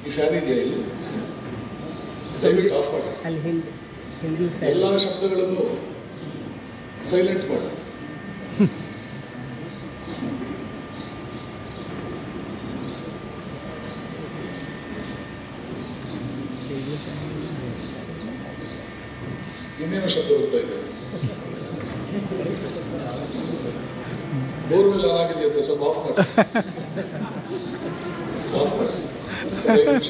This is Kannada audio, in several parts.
ಈ ಫ್ಯಾನ್ ಇದೆಯಾ ಇಲ್ಲಿ ದಯವಿಟ್ಟು ಆಫ್ ಮಾಡಿ ಅಲ್ಲಿ ಹಿಂದಿ ಹಿಂದಿ ಎಲ್ಲ ಶಬ್ದಗಳನ್ನು ಸೈಲೆಂಟ್ ಮಾಡಿ ಇನ್ನೇನೋ ಶಬ್ದ ಬರ್ತಾ ಇದೆ ಬೋರ್ವೆಲ್ ಆನ್ ಆಗಿದೆ ಅಂತ ಸ್ವಲ್ಪ ಆಫ್ ಮಾಡಿ ಆಫ್ ಮಾಡಿ ಐದು ನಿಮಿಷ.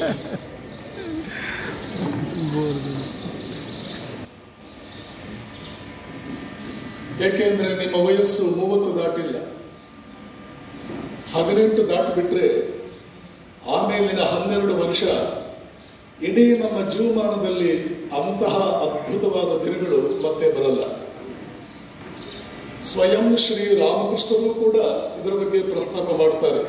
ಏಕೆಂದ್ರೆ ನಿಮ್ಮ ವಯಸ್ಸು ಮೂವತ್ತು ದಾಟಿಲ್ಲ ಹದಿನೆಂಟು ದಾಟಿಬಿಟ್ರೆ ಆಮೇಲಿನ ಹನ್ನೆರಡು ವರ್ಷ ಇಡೀ ನಮ್ಮ ಜೀವಮಾನದಲ್ಲಿ ಅಂತಹ ಅದ್ಭುತವಾದ ದಿನಗಳು ಮತ್ತೆ ಬರಲ್ಲ ಸ್ವಯಂ ಶ್ರೀ ರಾಮಕೃಷ್ಣರು ಕೂಡ ಇದರ ಬಗ್ಗೆ ಪ್ರಸ್ತಾಪ ಮಾಡ್ತಾರೆ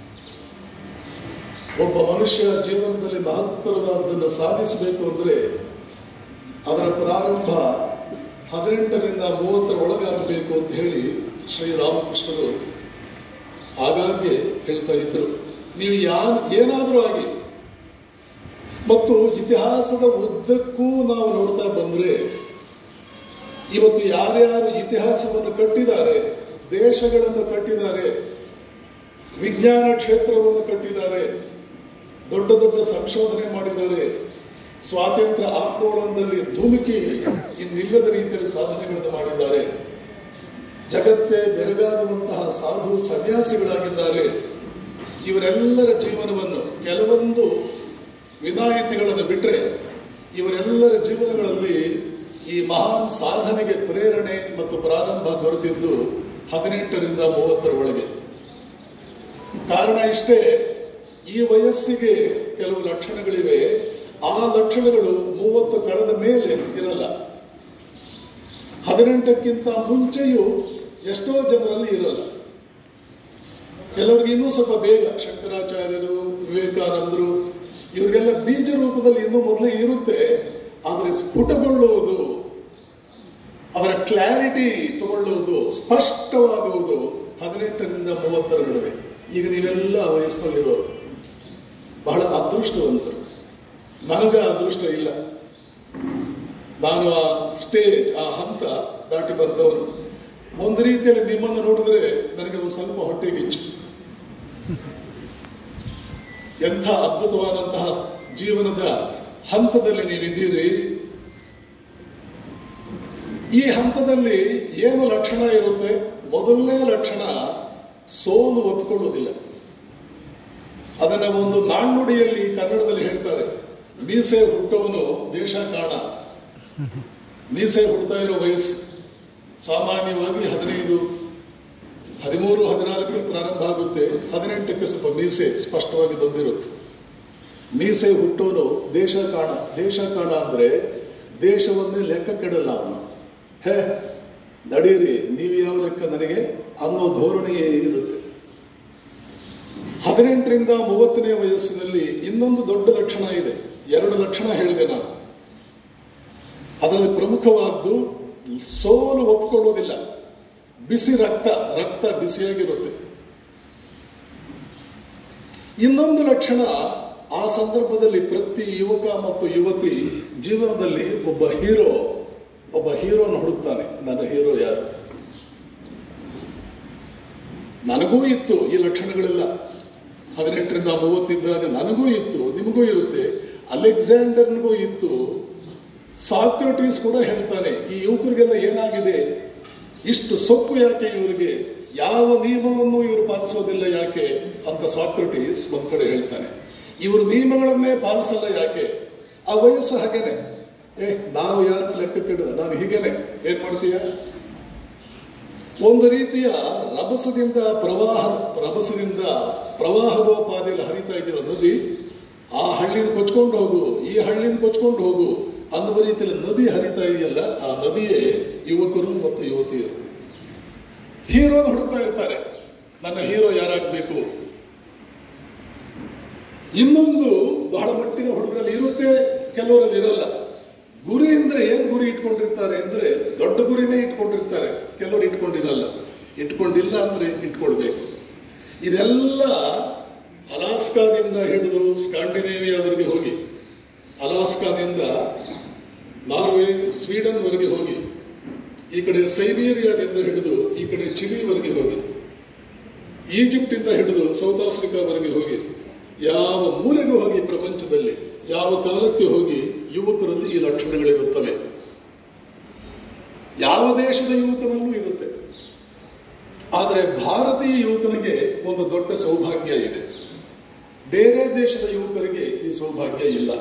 ಒಬ್ಬ ಮನುಷ್ಯ ಜೀವನದಲ್ಲಿ ಮಹತ್ತರವಾದನ್ನು ಸಾಧಿಸಬೇಕು ಅಂದರೆ ಅದರ ಪ್ರಾರಂಭ ಹದಿನೆಂಟರಿಂದ ಮೂವತ್ತರ ಒಳಗಾಗಬೇಕು ಅಂತ ಹೇಳಿ ಶ್ರೀರಾಮಕೃಷ್ಣರು ಆಗಾಗ್ಗೆ ಹೇಳ್ತಾ ಇದ್ರು ನೀವು ಯಾ ಏನಾದರೂ ಆಗಿ ಮತ್ತು ಇತಿಹಾಸದ ಉದ್ದಕ್ಕೂ ನಾವು ನೋಡ್ತಾ ಬಂದ್ರೆ ಇವತ್ತು ಯಾರ್ಯಾರು ಇತಿಹಾಸವನ್ನು ಕಟ್ಟಿದ್ದಾರೆ ದೇಶಗಳನ್ನು ಕಟ್ಟಿದ್ದಾರೆ ವಿಜ್ಞಾನ ಕ್ಷೇತ್ರವನ್ನು ಕಟ್ಟಿದ್ದಾರೆ ದೊಡ್ಡ ದೊಡ್ಡ ಸಂಶೋಧನೆ ಮಾಡಿದ್ದಾರೆ ಸ್ವಾತಂತ್ರ್ಯ ಆಂದೋಲನದಲ್ಲಿ ಧುಮುಕಿ ಇನ್ನಿಲ್ಲದ ರೀತಿಯಲ್ಲಿ ಸಾಧನೆಗಳನ್ನು ಮಾಡಿದ್ದಾರೆ ಜಗತ್ತೇ ಬೆರಗಾಗುವಂತಹ ಸಾಧು ಸನ್ಯಾಸಿಗಳಾಗಿದ್ದಾರೆ ಇವರೆಲ್ಲರ ಜೀವನವನ್ನು ಕೆಲವೊಂದು ವಿನಾಯಿತಿಗಳನ್ನು ಬಿಟ್ಟರೆ ಇವರೆಲ್ಲರ ಜೀವನಗಳಲ್ಲಿ ಈ ಮಹಾನ್ ಸಾಧನೆಗೆ ಪ್ರೇರಣೆ ಮತ್ತು ಪ್ರಾರಂಭ ದೊರೆತಿದ್ದು ಹದಿನೆಂಟರಿಂದ ಮೂವತ್ತರ ಒಳಗೆ ಕಾರಣ ಇಷ್ಟೇ ಈ ವಯಸ್ಸಿಗೆ ಕೆಲವು ಲಕ್ಷಣಗಳಿವೆ ಆ ಲಕ್ಷಣಗಳು ಮೂವತ್ತು ಕಳೆದ ಮೇಲೆ ಇರಲ್ಲ ಹದಿನೆಂಟಕ್ಕಿಂತ ಮುಂಚೆಯೂ ಎಷ್ಟೋ ಜನರಲ್ಲಿ ಇರಲ್ಲ ಕೆಲವರಿಗೆ ಇನ್ನೂ ಸ್ವಲ್ಪ ಬೇಗ ಶಂಕರಾಚಾರ್ಯರು ವಿವೇಕಾನಂದರು ಇವರಿಗೆಲ್ಲ ಬೀಜ ರೂಪದಲ್ಲಿ ಇನ್ನೂ ಮೊದಲೇ ಇರುತ್ತೆ ಆದರೆ ಸ್ಫುಟಗೊಳ್ಳುವುದು ಅವರ ಕ್ಲಾರಿಟಿ ತಗೊಳ್ಳುವುದು ಸ್ಪಷ್ಟವಾಗುವುದು ಹದಿನೆಂಟರಿಂದ ಮೂವತ್ತರ ನಡುವೆ ಈಗ ನೀವೆಲ್ಲ ಆ ವಯಸ್ಸಿನಲ್ಲಿರೋರು ಬಹಳ ಅದೃಷ್ಟವಂತರು ನನಗೆ ಆ ಅದೃಷ್ಟ ಇಲ್ಲ ನಾನು ಆ ಸ್ಟೇಜ್ ಆ ಹಂತ ದಾಟಿ ಬಂದವನು ಒಂದು ರೀತಿಯಲ್ಲಿ ನಿಮ್ಮನ್ನು ನೋಡಿದ್ರೆ ನನಗೆ ಒಂದು ಸ್ವಲ್ಪ ಹೊಟ್ಟೆಗಿಚ್ಚು ಎಂಥ ಅದ್ಭುತವಾದಂತಹ ಜೀವನದ ಹಂತದಲ್ಲಿ ನೀವಿದ್ದೀರಿ ಈ ಹಂತದಲ್ಲಿ ಏನು ಲಕ್ಷಣ ಇರುತ್ತೆ ಮೊದಲನೇ ಲಕ್ಷಣ ಸೋಲು ಒಪ್ಪಿಕೊಳ್ಳುವುದಿಲ್ಲ ಅದನ್ನ ಒಂದು ನಾಣ್ಣುಡಿಯಲ್ಲಿ ಕನ್ನಡದಲ್ಲಿ ಹೇಳ್ತಾರೆ ಮೀಸೆ ಹುಟ್ಟವನು ದೇಶ ಕಾಣ ಮೀಸೆ ಹುಡ್ತಾ ಇರೋ ವಯಸ್ಸು ಸಾಮಾನ್ಯವಾಗಿ ಹದಿನೈದು ಹದಿಮೂರು ಹದಿನಾಲ್ಕರಲ್ಲಿ ಪ್ರಾರಂಭ ಆಗುತ್ತೆ ಹದಿನೆಂಟಕ್ಕೆ ಸ್ವಲ್ಪ ಮೀಸೆ ಸ್ಪಷ್ಟವಾಗಿ ಬಂದಿರುತ್ತೆ ಮೀಸೆ ಹುಟ್ಟೋನು ದೇಶ ಕಾಣ ದೇಶ ಕಾಣ ಅಂದ್ರೆ ದೇಶವನ್ನೇ ಲೆಕ್ಕ ಕೆಡಲ್ಲ ಅವನು ಹೇ ನಡೀರಿ ನೀವು ಯಾವ ಲೆಕ್ಕ ನನಗೆ ಅನ್ನೋ ಧೋರಣೆಯೇ ಇರುತ್ತೆ ಹದಿನೆಂಟರಿಂದ ಮೂವತ್ತನೇ ವಯಸ್ಸಿನಲ್ಲಿ ಇನ್ನೊಂದು ದೊಡ್ಡ ಲಕ್ಷಣ ಇದೆ ಎರಡು ಲಕ್ಷಣ ಹೇಳಿದೆ ನಾನು ಅದರಲ್ಲಿ ಪ್ರಮುಖವಾದ್ದು ಸೋಲು ಒಪ್ಪಿಕೊಳ್ಳುವುದಿಲ್ಲ ಬಿಸಿ ರಕ್ತ ರಕ್ತ ಬಿಸಿಯಾಗಿರುತ್ತೆ ಇನ್ನೊಂದು ಲಕ್ಷಣ ಆ ಸಂದರ್ಭದಲ್ಲಿ ಪ್ರತಿ ಯುವಕ ಮತ್ತು ಯುವತಿ ಜೀವನದಲ್ಲಿ ಒಬ್ಬ ಹೀರೋ ಒಬ್ಬ ಹೀರೋನ ಹುಡುಕ್ತಾನೆ ನನ್ನ ಹೀರೋ ಯಾರು ನನಗೂ ಇತ್ತು ಈ ಲಕ್ಷಣಗಳೆಲ್ಲ ಹದಿನೆಂಟರಿಂದ ಮೂವತ್ತಿದ್ದಾಗ ನನಗೂ ಇತ್ತು ನಿಮಗೂ ಇರುತ್ತೆ ಅಲೆಕ್ಸಾಂಡರ್ನಿಗೂ ಇತ್ತು ಸಾಕ್ರೆಟೀಸ್ ಕೂಡ ಹೇಳ್ತಾನೆ ಈ ಯುವಕರಿಗೆಲ್ಲ ಏನಾಗಿದೆ ಇಷ್ಟು ಸೊಪ್ಪು ಯಾಕೆ ಇವರಿಗೆ ಯಾವ ನಿಯಮವನ್ನು ಇವರು ಪಾಲಿಸೋದಿಲ್ಲ ಯಾಕೆ ಅಂತ ಸಾಕ್ರೆಟೀಸ್ ಒಂದ್ ಕಡೆ ಹೇಳ್ತಾನೆ ಇವರು ನಿಯಮಗಳನ್ನೇ ಪಾಲಿಸಲ್ಲ ಯಾಕೆ ಆ ವಯಸ್ಸು ಹಾಗೇನೆ ಏ ನಾವು ಯಾರನ್ನ ಲೆಕ್ಕಕ್ಕಿಡದ ನಾನು ಹೀಗೇನೆ ಏನ್ ಮಾಡ್ತೀಯ ಒಂದು ರೀತಿಯ ರಭಸದಿಂದ ಪ್ರವಾಹ ರಭಸದಿಂದ ಪ್ರವಾಹದೋಪಾದಿಯಲ್ಲಿ ಹರಿತಾ ಇದ್ದಿರೋ ನದಿ ಆ ಹಳ್ಳಿನ ಕೊಚ್ಕೊಂಡು ಹೋಗು ಈ ಹಳ್ಳಿನ ಕೊಚ್ಕೊಂಡು ಹೋಗು ಅನ್ನುವ ರೀತಿಯಲ್ಲಿ ನದಿ ಹರಿತಾ ಇದೆಯಲ್ಲ ಆ ನದಿಯೇ ಯುವಕರು ಮತ್ತು ಯುವತಿಯರು ಹೀರೋನ ಹುಡುಕ್ತಾ ಇರ್ತಾರೆ ನನ್ನ ಹೀರೋ ಯಾರಾಗಬೇಕು ಇನ್ನೊಂದು ಬಹಳ ಮಟ್ಟಿನ ಹುಡುಗರಲ್ಲಿ ಇರುತ್ತೆ ಕೆಲವರಲ್ಲಿ ಇರಲ್ಲ ಗುರಿ ಅಂದ್ರೆ ಏನ್ ಗುರಿ ಇಟ್ಕೊಂಡಿರ್ತಾರೆ ಅಂದ್ರೆ ದೊಡ್ಡ ಗುರಿನೇ ಇಟ್ಕೊಂಡಿರ್ತಾರೆ ಕೆಲವರು ಇಟ್ಕೊಂಡಿರಲ್ಲ ಇಟ್ಕೊಂಡಿಲ್ಲ ಅಂದ್ರೆ ಇಟ್ಕೊಳ್ಬೇಕು ಇದೆಲ್ಲ ಅಲಾಸ್ಕಾದಿಂದ ಹಿಡಿದು ಸ್ಕಾಂಡಿನೇವಿಯಾವರೆಗೆ ಹೋಗಿ ಅಲಾಸ್ಕಾದಿಂದ ನಾರ್ವೆ ಸ್ವೀಡನ್ವರೆಗೆ ಹೋಗಿ ಈ ಕಡೆ ಸೈಬೀರಿಯಾದಿಂದ ಹಿಡಿದು ಈ ಕಡೆ ಚಿಲಿವರೆಗೆ ಹೋಗಿ ಈಜಿಪ್ಟಿಂದ ಹಿಡಿದು ಸೌತ್ ಆಫ್ರಿಕಾವರೆಗೆ ಹೋಗಿ ಯಾವ ಮೂಲೆಗೂ ಹೋಗಿ ಪ್ರಪಂಚದಲ್ಲಿ ಯಾವ ಕಾಲಕ್ಕೆ ಹೋಗಿ ಯುವಕರಲ್ಲಿ ಈ ಲಕ್ಷಣಗಳಿರುತ್ತವೆ ಯಾವ ದೇಶದ ಯುವಕನಲ್ಲೂ ಇರುತ್ತೆ ಆದರೆ ಭಾರತೀಯ ಯುವಕನಿಗೆ ಒಂದು ದೊಡ್ಡ ಸೌಭಾಗ್ಯ ಇದೆ ಬೇರೆ ದೇಶದ ಯುವಕರಿಗೆ ಈ ಸೌಭಾಗ್ಯ ಇಲ್ಲ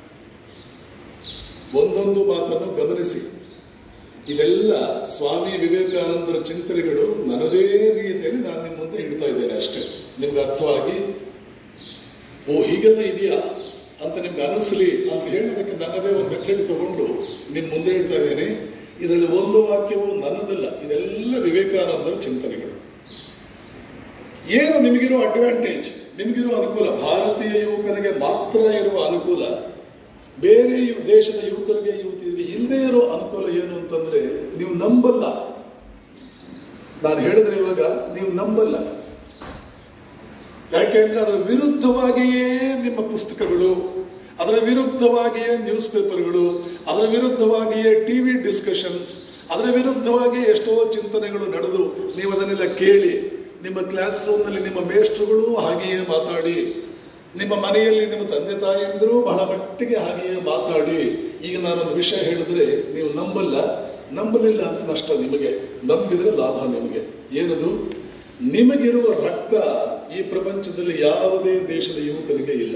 ಒಂದೊಂದು ಮಾತನ್ನು ಗಮನಿಸಿ ಇದೆಲ್ಲ ಸ್ವಾಮಿ ವಿವೇಕಾನಂದರ ಚಿಂತನೆಗಳು ನನ್ನದೇ ರೀತಿಯಲ್ಲಿ ನಾನು ನಿಮ್ಮ ಮುಂದೆ ಇಡ್ತಾ ಇದ್ದೇನೆ ಅಷ್ಟೇ ನಿಮ್ಗೆ ಅರ್ಥವಾಗಿ ಓ ಹೀಗೆಲ್ಲ ಇದೆಯಾ ಅಂತ ನಿಮ್ಗೆ ಅನಿಸ್ಲಿ ಅಂತ ಹೇಳೋದಕ್ಕೆ ನನ್ನದೇ ಒಂದು ಮೆಥಡ್ ತಗೊಂಡು ನಿಮ್ಮ ಮುಂದೆ ಇಡ್ತಾ ಇದ್ದೇನೆ ಇದರಲ್ಲಿ ಒಂದು ವಾಕ್ಯವು ನನ್ನದಲ್ಲ ಇದೆಲ್ಲ ವಿವೇಕಾನಂದರ ಚಿಂತನೆಗಳು ಏನು ನಿಮಗಿರೋ ಅಡ್ವಾಂಟೇಜ್ ನಿಮಗಿರೋ ಅನುಕೂಲ ಭಾರತೀಯ ಯುವಕನಿಗೆ ಮಾತ್ರ ಇರುವ ಅನುಕೂಲ ಬೇರೆ ಯು- ದೇಶದ ಯುವಕರಿಗೆ ಯುವತಿಯರಿಗೆ ಇಲ್ಲದೇ ಇರೋ ಅನುಕೂಲ ಏನು ಅಂತಂದ್ರೆ ನೀವು ನಂಬಲ್ಲ ನಾನು ಹೇಳಿದ್ರೆ ಇವಾಗ ನೀವು ನಂಬಲ್ಲ ಯಾಕೆಂದ್ರೆ ಅದರ ವಿರುದ್ಧವಾಗಿಯೇ ನಿಮ್ಮ ಪುಸ್ತಕಗಳು ಅದರ ವಿರುದ್ಧವಾಗಿಯೇ ನ್ಯೂಸ್ ಪೇಪರ್ಗಳು ಅದರ ವಿರುದ್ಧವಾಗಿಯೇ ಟಿವಿ ಡಿಸ್ಕಷನ್ಸ್ ಅದರ ವಿರುದ್ಧವಾಗಿ ಎಷ್ಟೋ ಚಿಂತನೆಗಳು ನಡೆದು ನೀವು ಅದನ್ನೆಲ್ಲ ಕೇಳಿ ನಿಮ್ಮ ಕ್ಲಾಸ್ ರೂಮ್ನಲ್ಲಿ ನಿಮ್ಮ ಮೇಷ್ಟ್ರುಗಳು ಹಾಗೆಯೇ ಮಾತಾಡಿ ನಿಮ್ಮ ಮನೆಯಲ್ಲಿ ನಿಮ್ಮ ತಂದೆ ತಾಯಿಯಂದರು ಬಹಳ ಮಟ್ಟಿಗೆ ಹಾಗೆಯೇ ಮಾತಾಡಿ ಈಗ ನಾನೊಂದು ವಿಷಯ ಹೇಳಿದ್ರೆ ನೀವು ನಂಬಲ್ಲ ನಂಬಲಿಲ್ಲ ಅಂದ್ರೆ ನಷ್ಟ ನಿಮಗೆ ನಂಬಿದ್ರೆ ಲಾಭ ನಿಮಗೆ ಏನದು ನಿಮಗಿರುವ ರಕ್ತ ಈ ಪ್ರಪಂಚದಲ್ಲಿ ಯಾವುದೇ ದೇಶದ ಯುವಕರಿಗೆ ಇಲ್ಲ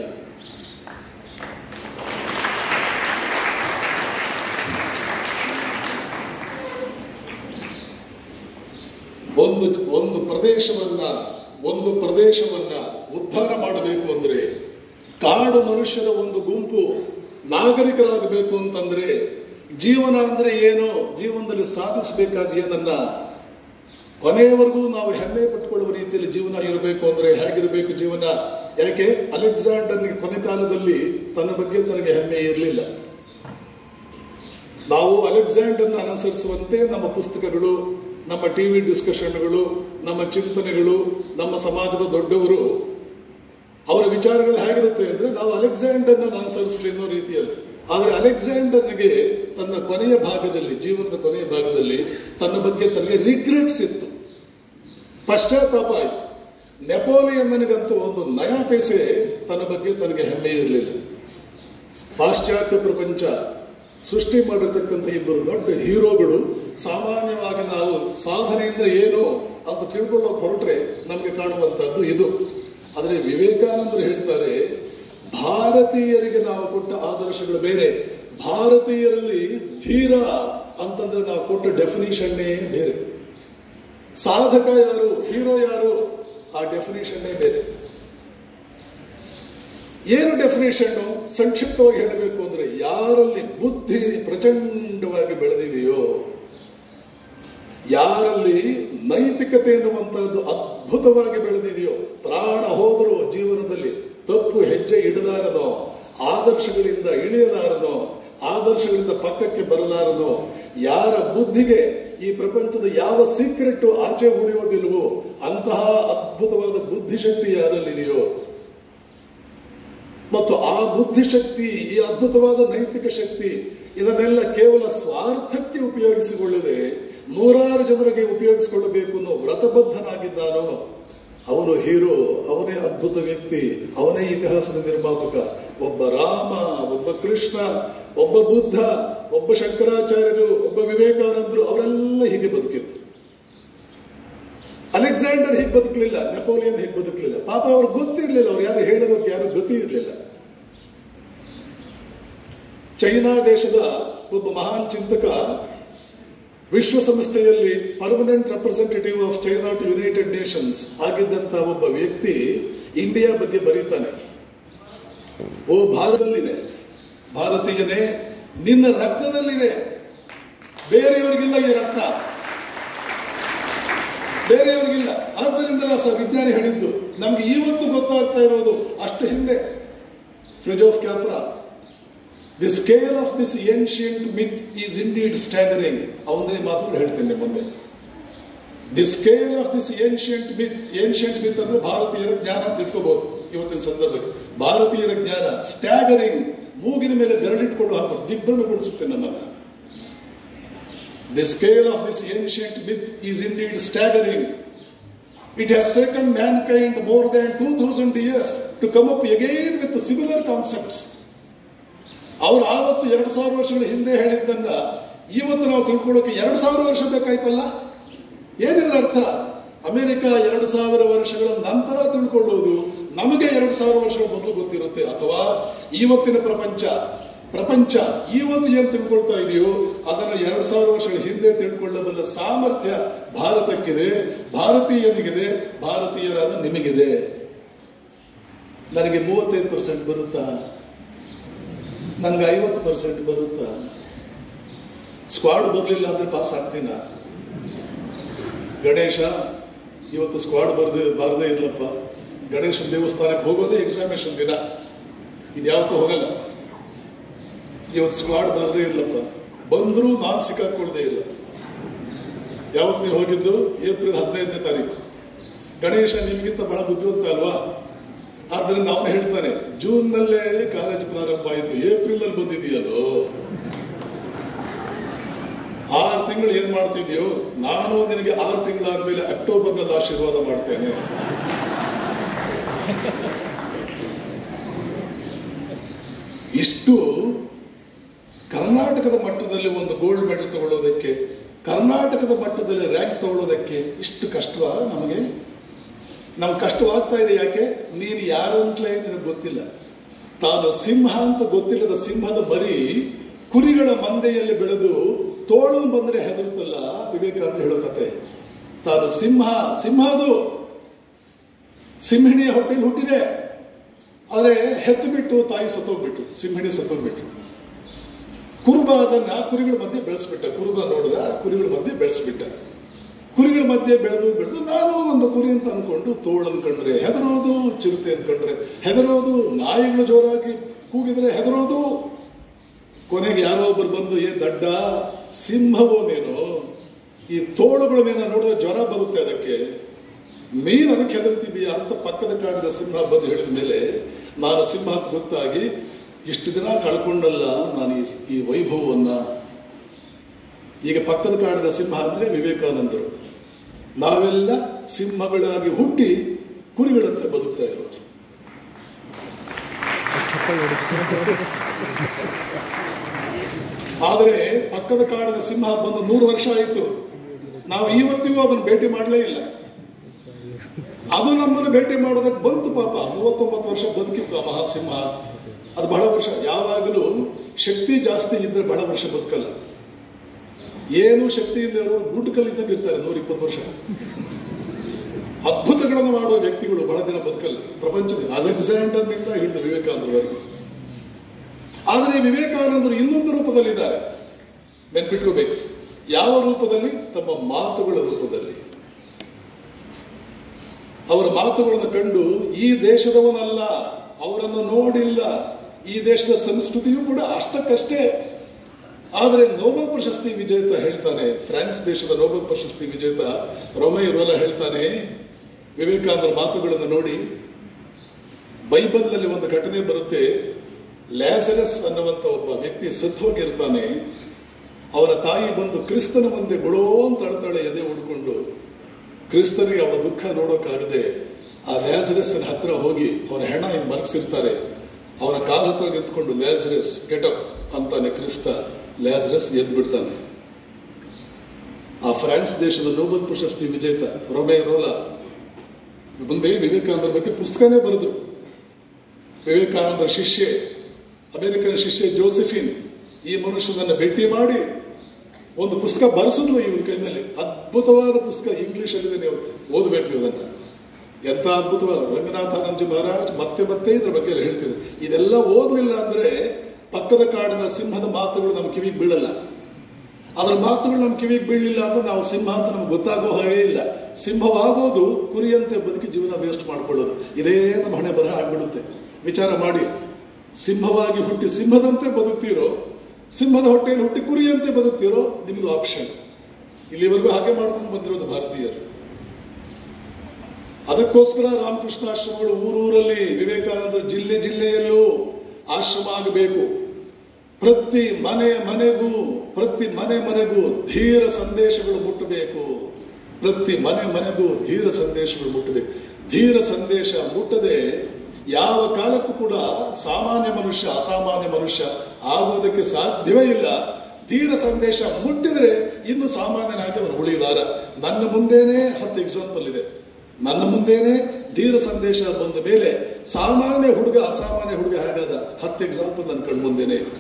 ಒಂದು ಒಂದು ಪ್ರದೇಶವನ್ನ ಒಂದು ಪ್ರದೇಶವನ್ನ ಉದ್ಧಾರ ಮಾಡಬೇಕು ಅಂದ್ರೆ ಕಾಡು ಮನುಷ್ಯರ ಒಂದು ಗುಂಪು ನಾಗರಿಕರಾಗಬೇಕು ಅಂತಂದ್ರೆ ಜೀವನ ಅಂದ್ರೆ ಏನು ಜೀವನದಲ್ಲಿ ಸಾಧಿಸಬೇಕಾದ ಏನನ್ನ ಕೊನೆಯವರೆಗೂ ನಾವು ಹೆಮ್ಮೆ ಪಟ್ಟುಕೊಳ್ಳುವ ರೀತಿಯಲ್ಲಿ ಜೀವನ ಇರಬೇಕು ಅಂದ್ರೆ ಹೇಗಿರಬೇಕು ಜೀವನ ಯಾಕೆ ಅಲೆಕ್ಸಾಂಡರ್ನಿಗೆ ಕೊನೆ ಕಾಲದಲ್ಲಿ ತನ್ನ ಬಗ್ಗೆ ತನಗೆ ಹೆಮ್ಮೆ ಇರಲಿಲ್ಲ ನಾವು ಅಲೆಕ್ಸಾಂಡರ್ನ ಅನುಸರಿಸುವಂತೆ ನಮ್ಮ ಪುಸ್ತಕಗಳು ನಮ್ಮ ಟಿವಿ ಡಿಸ್ಕಷನ್ಗಳು ನಮ್ಮ ಚಿಂತನೆಗಳು ನಮ್ಮ ಸಮಾಜದ ದೊಡ್ಡವರು ಅವರ ವಿಚಾರಗಳು ಹೇಗಿರುತ್ತೆ ಅಂದ್ರೆ ನಾವು ಅಲೆಕ್ಸಾಂಡರ್ನ ಅನುಸರಿಸಲಿ ಅನ್ನೋ ರೀತಿಯಲ್ಲಿ ಆದರೆ ಅಲೆಕ್ಸಾಂಡರ್ನಿಗೆ ತನ್ನ ಕೊನೆಯ ಭಾಗದಲ್ಲಿ ಜೀವನದ ಕೊನೆಯ ಭಾಗದಲ್ಲಿ ತನ್ನ ಬಗ್ಗೆ ತನಗೆ ರಿಗ್ರೆಟ್ಸ್ ಇತ್ತು ಪಶ್ಚಾತ್ತಾಪ ಆಯಿತು ನೆಪೋಲಿಯನ್ನನಿಗಂತೂ ಒಂದು ನಯಾ ಪೈಸೆ ತನ್ನ ಬಗ್ಗೆ ತನಗೆ ಹೆಮ್ಮೆ ಇರಲಿಲ್ಲ ಪಾಶ್ಚಾತ್ಯ ಪ್ರಪಂಚ ಸೃಷ್ಟಿ ಮಾಡಿರ್ತಕ್ಕಂಥ ಇಬ್ಬರು ದೊಡ್ಡ ಹೀರೋಗಳು ಸಾಮಾನ್ಯವಾಗಿ ನಾವು ಸಾಧನೆ ಅಂದ್ರೆ ಏನು ಅಂತ ತಿಳ್ಕೊಳ್ಳೋಕೆ ಹೊರಟ್ರೆ ನಮಗೆ ಕಾಣುವಂತಹದ್ದು ಇದು ಆದರೆ ವಿವೇಕಾನಂದರು ಹೇಳ್ತಾರೆ ಭಾರತೀಯರಿಗೆ ನಾವು ಕೊಟ್ಟ ಆದರ್ಶಗಳು ಬೇರೆ ಭಾರತೀಯರಲ್ಲಿ ಧೀರ ಅಂತಂದ್ರೆ ನಾವು ಕೊಟ್ಟ ಡೆಫಿನಿಷನ್ನೇ ಬೇರೆ ಸಾಧಕ ಯಾರು ಹೀರೋ ಯಾರು ಆ ಡೆಫಿನಿಷನ್ನೇ ಬೇರೆ ಏನು ಡೆಫಿನೇಷನ್ ಸಂಕ್ಷಿಪ್ತವಾಗಿ ಹೇಳಬೇಕು ಅಂದ್ರೆ ಯಾರಲ್ಲಿ ಬುದ್ಧಿ ಪ್ರಚಂಡವಾಗಿ ಬೆಳೆದಿದೆಯೋ ಯಾರಲ್ಲಿ ನೈತಿಕತೆ ಎನ್ನುವಂತಹದ್ದು ಅದ್ಭುತವಾಗಿ ಬೆಳೆದಿದೆಯೋ ಪ್ರಾಣ ಹೋದರೂ ಜೀವನದಲ್ಲಿ ತಪ್ಪು ಹೆಜ್ಜೆ ಇಡಲಾರದೋ ಆದರ್ಶಗಳಿಂದ ಇಳಿಯಲಾರದೋ ಆದರ್ಶಗಳಿಂದ ಪಕ್ಕಕ್ಕೆ ಬರಲಾರದೋ ಯಾರ ಬುದ್ಧಿಗೆ ಈ ಪ್ರಪಂಚದ ಯಾವ ಸೀಕ್ರೆಟ್ ಆಚೆ ಉಳಿಯೋದಿಲ್ವೋ ಅಂತಹ ಅದ್ಭುತವಾದ ಬುದ್ಧಿಶಕ್ತಿ ಯಾರಲ್ಲಿದೆಯೋ ಮತ್ತು ಆ ಬುದ್ಧಿಶಕ್ತಿ ಈ ಅದ್ಭುತವಾದ ನೈತಿಕ ಶಕ್ತಿ ಇದನ್ನೆಲ್ಲ ಕೇವಲ ಸ್ವಾರ್ಥಕ್ಕೆ ಉಪಯೋಗಿಸಿಕೊಳ್ಳದೆ ನೂರಾರು ಜನರಿಗೆ ಉಪಯೋಗಿಸಿಕೊಳ್ಳಬೇಕು ಅನ್ನೋ ವ್ರತಬದ್ಧನಾಗಿದ್ದಾನೋ ಅವನು ಹೀರೋ ಅವನೇ ಅದ್ಭುತ ವ್ಯಕ್ತಿ ಅವನೇ ಇತಿಹಾಸದ ನಿರ್ಮಾಪಕ ಒಬ್ಬ ರಾಮ ಒಬ್ಬ ಕೃಷ್ಣ ಒಬ್ಬ ಬುದ್ಧ ಒಬ್ಬ ಶಂಕರಾಚಾರ್ಯರು ಒಬ್ಬ ವಿವೇಕಾನಂದರು ಅವರೆಲ್ಲ ಹೀಗೆ ಬದುಕಿದ್ರು ಅಲೆಕ್ಸಾಂಡರ್ ಹೀಗೆ ಬದುಕಲಿಲ್ಲ ನೆಪೋಲಿಯನ್ ಹೀಗೆ ಬದುಕಲಿಲ್ಲ ಪಾಪ ಅವ್ರಿಗೆ ಗೊತ್ತಿರಲಿಲ್ಲ ಅವ್ರು ಯಾರು ಹೇಳೋದಕ್ಕೆ ಯಾರು ಗತಿ ಇರಲಿಲ್ಲ ಚೈನಾ ದೇಶದ ಒಬ್ಬ ಮಹಾನ್ ಚಿಂತಕ ವಿಶ್ವಸಂಸ್ಥೆಯಲ್ಲಿ permanent representative of China to United Nations ಆಗಿದ್ದಂತ ಒಬ್ಬ ವ್ಯಕ್ತಿ ಇಂಡಿಯಾ ಬಗ್ಗೆ ಬರೀತಾನೆ ಓ ಭಾರತದಲ್ಲಿದೆ ಭಾರತೀಯನೇ ನಿನ್ನ ರಕ್ತದಲ್ಲಿದೆ ಬೇರೆಯವರಿಗಿಲ್ಲ ಈ ರಕ್ತ ಬೇರೆಯವರಿಗಿಲ್ಲ ಆದ್ದರಿಂದ ಸಹ ವಿಜ್ಞಾನಿ ಹೇಳಿದ್ದು ನಮ್ಗೆ ಇವತ್ತು ಗೊತ್ತಾಗ್ತಾ ಇರೋದು ಅಷ್ಟು ಹಿಂದೆ Fritjof Capra the scale of this ancient myth is indeed staggering ಅವನದೇ ಮಾತುಗಳು ಹೇಳ್ತೇನೆ ಮುಂದೆ the scale of this ancient myth ancient myth ಅಂದ್ರೆ ಭಾರತೀಯರ ಜ್ಞಾನ ಅಂತ ಇಟ್ಕೋಬಹುದು ಇವತ್ತಿನ ಸಂದರ್ಭಕ್ಕೆ ಭಾರತೀಯರ ಜ್ಞಾನ ಸ್ಟ್ಯಾಗರಿಂಗ್ ಮೂಗಿನ ಮೇಲೆ ಬೆರಳಿಟ್ಕೊಂಡು ಹಾಕೋ ದಿಗ್ಭ್ರಮೆಗೊಳಿಸುತ್ತೆ ನಮ್ಮನ್ನು The scale of this ancient myth is indeed staggering. It has taken mankind more than 2000 years to come up again with similar concepts. ಅವರು ಆವತ್ತು ಎರಡು ಸಾವಿರ ವರ್ಷಗಳ ಹಿಂದೆ ಹೇಳಿದ್ದನ್ನ ಇವತ್ತು ನಾವು ತಿಳ್ಕೊಳ್ಳೋಕೆ ಎರಡು ಸಾವಿರ ವರ್ಷ ಬೇಕಾಯ್ತಲ್ಲ ಏನಿದ್ರ ಅರ್ಥ ಅಮೆರಿಕ ಎರಡು ಸಾವಿರ ವರ್ಷಗಳ ನಂತರ ತಿಳ್ಕೊಳ್ಳೋದು ನಮಗೆ ಎರಡು ಸಾವಿರ ವರ್ಷಗಳ ಮೊದಲು ಗೊತ್ತಿರುತ್ತೆ ಅಥವಾ ಇವತ್ತಿನ ಪ್ರಪಂಚ ಪ್ರಪಂಚ ಇವತ್ತು ಏನು ತಿಳ್ಕೊಳ್ತಾ ಇದೆಯೋ ಅದನ್ನು ಎರಡು ಸಾವಿರ ವರ್ಷಗಳ ಹಿಂದೆ ತಿಳ್ಕೊಳ್ಳಬಲ್ಲ ಸಾಮರ್ಥ್ಯ ಭಾರತಕ್ಕಿದೆ ಭಾರತೀಯನಿಗಿದೆ ಭಾರತೀಯರಾದ ನಿಮಗಿದೆ ನನಗೆ ಮೂವತ್ತೈದು ಪರ್ಸೆಂಟ್ ಬರುತ್ತಾ ನನಗೆ ಐವತ್ತು ಪರ್ಸೆಂಟ್ ಬರುತ್ತಾ ಸ್ಕ್ವಾಡ್ ಬರಲಿಲ್ಲ ಅಂದ್ರೆ ಪಾಸ್ ಆಗ್ತೀನ ಗಣೇಶ ಇವತ್ತು ಸ್ಕ್ವಾಡ್ ಬರ್ದೆ ಬಾರದೇ ಇರ್ಲಪ್ಪ ಗಣೇಶನ ದೇವಸ್ಥಾನಕ್ಕೆ ಹೋಗೋದೇ ಎಕ್ಸಾಮಿನೇಷನ್ ದಿನ ಇದ್ಯಾವತ್ತೂ ಹೋಗಲ್ಲ ಇವತ್ತು ಸ್ಕ್ವಾಡ್ ಬರದೇ ಇರ್ಲಪ್ಪ ಬಂದರೂ ನಾನು ಸಿಕ್ಕಾಕೊಳ್ಳದೆ ಇಲ್ಲ ಯಾವತ್ತು ನೀವು ಹೋಗಿದ್ದು ಏಪ್ರಿಲ್ ಹದಿನೈದನೇ ತಾರೀಕು ಗಣೇಶ ನಿಮಗಿಂತ ಬಹಳ ಬುದ್ಧಿವಂತ ಅಲ್ವಾ ಆದ್ದರಿಂದ ಅವನು ಹೇಳ್ತಾನೆ ಜೂನ್ನಲ್ಲೇ ಕಾಲೇಜ್ ಪ್ರಾರಂಭ ಆಯಿತು ಏಪ್ರಿಲ್ ಅಲ್ಲಿ ಬಂದಿದೆಯಲ್ಲೋ ಆರು ತಿಂಗಳು ಏನ್ ಮಾಡ್ತಿದ್ಯೋ ನಾನು ನಿನಗೆ ಆರು ತಿಂಗಳಾದ್ಮೇಲೆ ಅಕ್ಟೋಬರ್ನಲ್ಲಿ ಆಶೀರ್ವಾದ ಮಾಡ್ತೇನೆ ಇಷ್ಟು ಕರ್ನಾಟಕದ ಮಟ್ಟದಲ್ಲಿ ಒಂದು ಗೋಲ್ಡ್ ಮೆಡಲ್ ತಗೊಳ್ಳೋದಕ್ಕೆ ಕರ್ನಾಟಕದ ಮಟ್ಟದಲ್ಲಿ ರ್ಯಾಂಕ್ ತಗೊಳ್ಳೋದಕ್ಕೆ ಇಷ್ಟು ಕಷ್ಟವಾ ನಮಗೆ ನಮ್ಗೆ ಕಷ್ಟವಾಗ್ತಾ ಇದೆ ಯಾಕೆ ನೀನು ಯಾರು ಅಂತಲೇ ನಿನಗೆ ಗೊತ್ತಿಲ್ಲ ತಾನು ಸಿಂಹ ಅಂತ ಗೊತ್ತಿಲ್ಲದ ಸಿಂಹದ ಮರಿ ಕುರಿಗಳ ಮಂದೆಯಲ್ಲಿ ಬೆಳೆದು ತೋಳನು ಬಂದರೆ ಹೆದರುತ್ತಲ್ಲ ವಿವೇಕಾನಂದ ಹೇಳೋ ಕತೆ ತಾನು ಸಿಂಹ ಸಿಂಹ ಅದು ಸಿಂಹಿಣಿಯ ಹೊಟ್ಟೆಯಲ್ಲಿ ಹುಟ್ಟಿದೆ ಆದರೆ ಹೆತ್ತು ಬಿಟ್ಟು ತಾಯಿ ಸತ್ತೋಗ್ಬಿಟ್ಟು ಸಿಂಹಿಣಿ ಸತ್ತೋಗ್ಬಿಟ್ಟು ಕುರುಬ ಅದನ್ನ ಕುರಿಗಳ ಮಧ್ಯೆ ಬೆಳೆಸ್ಬಿಟ್ಟ ಕುರುಬ ನೋಡಿದ ಕುರಿಗಳ ಮಧ್ಯೆ ಬೆಳೆಸ್ಬಿಟ್ಟ ಕುರಿಗಳ ಮಧ್ಯೆ ಬೆಳೆದು ಬೆಳೆದು ನಾನು ಒಂದು ಕುರಿ ಅಂತ ಅನ್ಕೊಂಡು ತೋಳು ಅನ್ಕೊಂಡ್ರೆ ಹೆದರೋದು ಚಿರತೆ ಅನ್ಕೊಂಡ್ರೆ ಹೆದರೋದು ನಾಯಿಗಳು ಜೋರಾಗಿ ಕೂಗಿದ್ರೆ ಹೆದರೋದು ಕೊನೆಗೆ ಯಾರೋ ಒಬ್ಬರು ಬಂದು ಏ ದಡ್ಡ ಸಿಂಹವೋ ನೀನು ಈ ತೋಳುಗಳ ಮೇಲೆ ನೋಡಿದ್ರೆ ಜ್ವರ ಬರುತ್ತೆ ಅದಕ್ಕೆ ನೀನು ಅದಕ್ಕೆ ಹೆದರ್ತಿದೀಯ ಅಂತ ಪಕ್ಕದ ಕಾಡಿದ ಸಿಂಹ ಬಂದು ಹೇಳಿದ ಮೇಲೆ ನಾನು ಸಿಂಹ ಅಂತ ಗೊತ್ತಾಗಿ ಇಷ್ಟು ದಿನ ಕಳ್ಕೊಂಡಲ್ಲ ನಾನು ಈ ಈ ವೈಭವವನ್ನ ಈಗ ಪಕ್ಕದ ಕಾಡಿದ ಸಿಂಹ ಅಂದ್ರೆ ವಿವೇಕಾನಂದರು ನಾವೆಲ್ಲ ಸಿಂಹಗಳಾಗಿ ಹುಟ್ಟಿ ಕುರಿಗಳಂತೆ ಬದುಕ್ತಾ ಇರೋದು ಆದರೆ ಪಕ್ಕದ ಕಾಡಿನ ಸಿಂಹ ಬಂದು ನೂರು ವರ್ಷ ಆಯಿತು ನಾವು ಇವತ್ತಿಗೂ ಅದನ್ನು ಭೇಟಿ ಮಾಡಲೇ ಇಲ್ಲ ಅದು ನಮ್ಮನ್ನು ಭೇಟಿ ಮಾಡೋದಕ್ಕೆ ಬಂತು ಪಾಪ ಮೂವತ್ತೊಂಬತ್ತು ವರ್ಷ ಬದುಕಿತ್ತು ಆ ಮಹಾಸಿಂಹ ಅದು ಬಹಳ ವರ್ಷ ಯಾವಾಗಲೂ ಶಕ್ತಿ ಜಾಸ್ತಿ ಇದ್ರೆ ಬಹಳ ವರ್ಷ ಬದುಕಲ್ಲ ಏನೂ ಶಕ್ತಿ ಇಲ್ಲದವರು ಗುಡ್ ಕಲ್ಲಿದ್ದಂಗೆ ಇರ್ತಾರೆ ನೂರ ಇಪ್ಪತ್ತು ವರ್ಷ ಅದ್ಭುತಗಳನ್ನು ಮಾಡುವ ವ್ಯಕ್ತಿಗಳು ಬಹಳ ದಿನ ಬದುಕಲ್ಲ ಪ್ರಪಂಚದ ಅಲೆಕ್ಸಾಂಡರ್ನಿಂದ ಹಿಡಿದು ವಿವೇಕಾನಂದರವರೆಗೆ ಆದರೆ ವಿವೇಕಾನಂದರು ಇನ್ನೊಂದು ರೂಪದಲ್ಲಿದ್ದಾರೆ ನೆನ್ಪಿಟ್ಕೋಬೇಕು ಯಾವ ರೂಪದಲ್ಲಿ ತಮ್ಮ ಮಾತುಗಳ ರೂಪದಲ್ಲಿ ಅವರ ಮಾತುಗಳನ್ನು ಕಂಡು ಈ ದೇಶದವನಲ್ಲ ಅವರನ್ನು ನೋಡಿಲ್ಲ ಈ ದೇಶದ ಸಂಸ್ಕೃತಿಯೂ ಕೂಡ ಅಷ್ಟಕ್ಕಷ್ಟೇ ಆದರೆ ನೋಬೆಲ್ ಪ್ರಶಸ್ತಿ ವಿಜೇತ ಹೇಳ್ತಾನೆ ಫ್ರಾನ್ಸ್ ದೇಶದ ನೋಬೆಲ್ ಪ್ರಶಸ್ತಿ ವಿಜೇತ ರೊಮೈ ರೋಲ ಹೇಳ್ತಾನೆ ವಿವೇಕಾನಂದರ ಮಾತುಗಳನ್ನು ನೋಡಿ ಬೈಬಲ್ನಲ್ಲಿ ಒಂದು ಘಟನೆ ಬರುತ್ತೆ ಲ್ಯಾಸರಸ್ ಅನ್ನುವಂಥ ಒಬ್ಬ ವ್ಯಕ್ತಿ ಸತ್ವಗಿರ್ತಾನೆ ಅವನ ತಾಯಿ ಬಂದು ಕ್ರಿಸ್ತನ ಮುಂದೆ ಗುಳೋ ಅಂತ ಅಳ್ತಾಳೆ ಎದೆ ಹುಡ್ಕೊಂಡು ಕ್ರಿಸ್ತನಿಗೆ ಅವನ ದುಃಖ ನೋಡೋಕ್ಕಾಗದೆ ಆ ಲ್ಯಾಸರಸ್ನ ಹತ್ರ ಹೋಗಿ ಅವನ ಹೆಣ ಹಿಂಗೆ ಮಲಗಿಸಿರ್ತಾರೆ ಅವನ ಕಾಲ ಹತ್ರ ನಿಂತ್ಕೊಂಡು ಲ್ಯಾಸರಸ್ ಗೆಟಪ್ ಅಂತಾನೆ ಕ್ರಿಸ್ತ ಲ್ಯಾಸರಸ್ ಎದ್ದು ಬಿಡ್ತಾನೆ ಆ ಫ್ರಾನ್ಸ್ ದೇಶದ ನೋಬೆಲ್ ಪ್ರಶಸ್ತಿ ವಿಜೇತ ರೊಮೆ ರೋಲಾ ಮುಂದೆ ವಿವೇಕಾನಂದರ ಬಗ್ಗೆ ಪುಸ್ತಕನೇ ಬರೆದ್ರು ವಿವೇಕಾನಂದರ ಶಿಷ್ಯೆ ಅಮೆರಿಕನ್ ಶಿಷ್ಯೆ ಜೋಸೆಫಿನ್ ಈ ಮನುಷ್ಯನನ್ನು ಭೇಟಿ ಮಾಡಿ ಒಂದು ಪುಸ್ತಕ ಬರೆಸಿದ್ಲು ಇವನ ಕೈನಲ್ಲಿ ಅದ್ಭುತವಾದ ಪುಸ್ತಕ ಇಂಗ್ಲಿಷಲ್ಲಿದೆ ನೀವು ಓದಬೇಕು ನೀವು ಅದನ್ನು ಎಂಥ ಅದ್ಭುತವಾದ ರಂಗನಾಥಾನಂಜಿ ಮಹಾರಾಜ್ ಮತ್ತೆ ಮತ್ತೆ ಇದ್ರ ಬಗ್ಗೆ ಎಲ್ಲ ಹೇಳ್ತಿದ್ರು ಇದೆಲ್ಲ ಓದಲಿಲ್ಲ ಅಂದ್ರೆ ಪಕ್ಕದ ಕಾಡಿನ ಸಿಂಹದ ಮಾತುಗಳು ನಮ್ಮ ಕಿವಿಗೆ ಬೀಳಲ್ಲ ಅದರ ಮಾತುಗಳು ನಮ್ಮ ಕಿವಿಗೆ ಬೀಳಲಿಲ್ಲ ಅಂದ್ರೆ ನಾವು ಸಿಂಹ ಅಂತ ನಮ್ಗೆ ಗೊತ್ತಾಗೋ ಹಾಗೇ ಇಲ್ಲ ಸಿಂಹವಾಗೋದು ಕುರಿಯಂತೆ ಬದುಕಿ ಜೀವನ ವೇಸ್ಟ್ ಮಾಡ್ಕೊಳ್ಳೋದು ಇದೇ ನಮ್ಮ ಹಣೆ ಬರಹ ಆಗ್ಬಿಡುತ್ತೆ ವಿಚಾರ ಮಾಡಿ ಸಿಂಹವಾಗಿ ಹುಟ್ಟಿ ಸಿಂಹದಂತೆ ಬದುಕ್ತಿರೋ ಸಿಂಹದ ಹೊಟ್ಟೆಯಲ್ಲಿ ಹುಟ್ಟಿ ಕುರಿಯಂತೆ ಬದುಕ್ತಿರೋ ನಿಮ್ದು ಆಪ್ಷನ್ ಇಲ್ಲಿವರೆಗೂ ಹಾಗೆ ಮಾಡ್ಕೊಂಡು ಬಂದಿರೋದು ಭಾರತೀಯರು ಅದಕ್ಕೋಸ್ಕರ ರಾಮಕೃಷ್ಣ ಆಶ್ರಮಗಳು ಊರೂರಲ್ಲಿ ವಿವೇಕಾನಂದರ ಜಿಲ್ಲೆ ಜಿಲ್ಲೆಯಲ್ಲೂ ಆಶ್ರಮ ಆಗಬೇಕು ಪ್ರತಿ ಮನೆ ಮನೆಗೂ ಪ್ರತಿ ಮನೆ ಮನೆಗೂ ಧೀರ ಸಂದೇಶಗಳು ಮುಟ್ಟಬೇಕು ಪ್ರತಿ ಮನೆ ಮನೆಗೂ ಧೀರ ಸಂದೇಶಗಳು ಮುಟ್ಟಬೇಕು ಧೀರ ಸಂದೇಶ ಮುಟ್ಟದೆ ಯಾವ ಕಾಲಕ್ಕೂ ಕೂಡ ಸಾಮಾನ್ಯ ಮನುಷ್ಯ ಅಸಾಮಾನ್ಯ ಮನುಷ್ಯ ಆಗುವುದಕ್ಕೆ ಸಾಧ್ಯವೇ ಇಲ್ಲ ಧೀರ ಸಂದೇಶ ಮುಟ್ಟಿದ್ರೆ ಇನ್ನು ಸಾಮಾನ್ಯನಾಗಿ ಅವನು ಉಳಿದಾರ ನನ್ನ ಮುಂದೆನೇ ಹತ್ತು ಎಕ್ಸಾಂಪಲ್ ಇದೆ ನನ್ನ ಮುಂದೆನೇ ಧೀರ ಸಂದೇಶ ಬಂದ ಮೇಲೆ ಸಾಮಾನ್ಯ ಹುಡುಗ ಅಸಾಮಾನ್ಯ ಹುಡುಗ ಹೇಗಾದ ಹತ್ತು ಎಕ್ಸಾಂಪಲ್ ನನ್ನ ಕಣ್ಣು ಮುಂದೆನೆ ಇದೆ.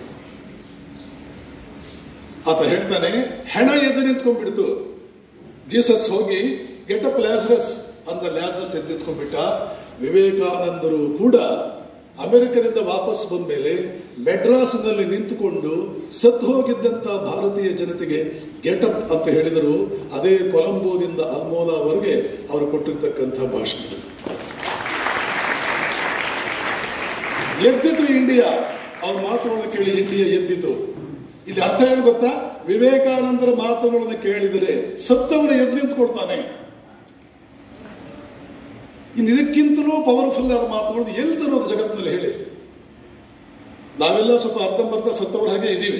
ಆತ ಹೇಳ್ತಾನೆ ಹೆಣ ಎದ್ದು ನಿಂತ್ಕೊಂಡ್ಬಿಡ್ತು ಜೀಸಸ್ ಹೋಗಿ ಗೆಟ್ ಅಪ್ ಲ್ಯಾಸರಸ್ ಅಂದ ಲ್ಯಾಸರಸ್ ಎದ್ದು ನಿಂತ್ಕೊಂಡ್ಬಿಟ್ಟ ವಿವೇಕಾನಂದರು ಕೂಡ ಅಮೆರಿಕದಿಂದ ವಾಪಸ್ ಬಂದ ಮೇಲೆ ಮೆಡ್ರಾಸ್ನಲ್ಲಿ ನಿಂತುಕೊಂಡು ಸತ್ತು ಹೋಗಿದ್ದಂತ ಭಾರತೀಯ ಜನತೆಗೆ ಗೆಟ್ ಅಪ್ ಅಂತ ಹೇಳಿದರು ಅದೇ ಕೊಲಂಬೋದಿಂದ ಅಲ್ಮೋಲಾವರೆಗೆ ಅವರು ಕೊಟ್ಟಿರ್ತಕ್ಕಂಥ ಭಾಷಣ ಎದ್ದಿತು ಇಂಡಿಯಾ ಅವ್ರ ಮಾತುಗಳನ್ನು ಕೇಳಿ ಇಂಡಿಯಾ ಎದ್ದಿತು ಇಲ್ಲಿ ಅರ್ಥ ಏನು ಗೊತ್ತಾ ವಿವೇಕಾನಂದರ ಮಾತುಗಳನ್ನು ಕೇಳಿದರೆ ಸತ್ತವರು ಎದ್ದು ನಿಂತ್ಕೊಳ್ತಾನೆ ಇನ್ನು ಇದಕ್ಕಿಂತಲೂ ಪವರ್ಫುಲ್ ಆದ ಮಾತುಗಳನ್ನು ಎಲ್ಲಿ ತರೋದು ಜಗತ್ತಿನಲ್ಲಿ ಹೇಳಿ ನಾವೆಲ್ಲ ಸ್ವಲ್ಪ ಅರ್ಧಂಬರ್ಧ ಸತ್ತವರ ಹಾಗೆ ಇದ್ದೀವಿ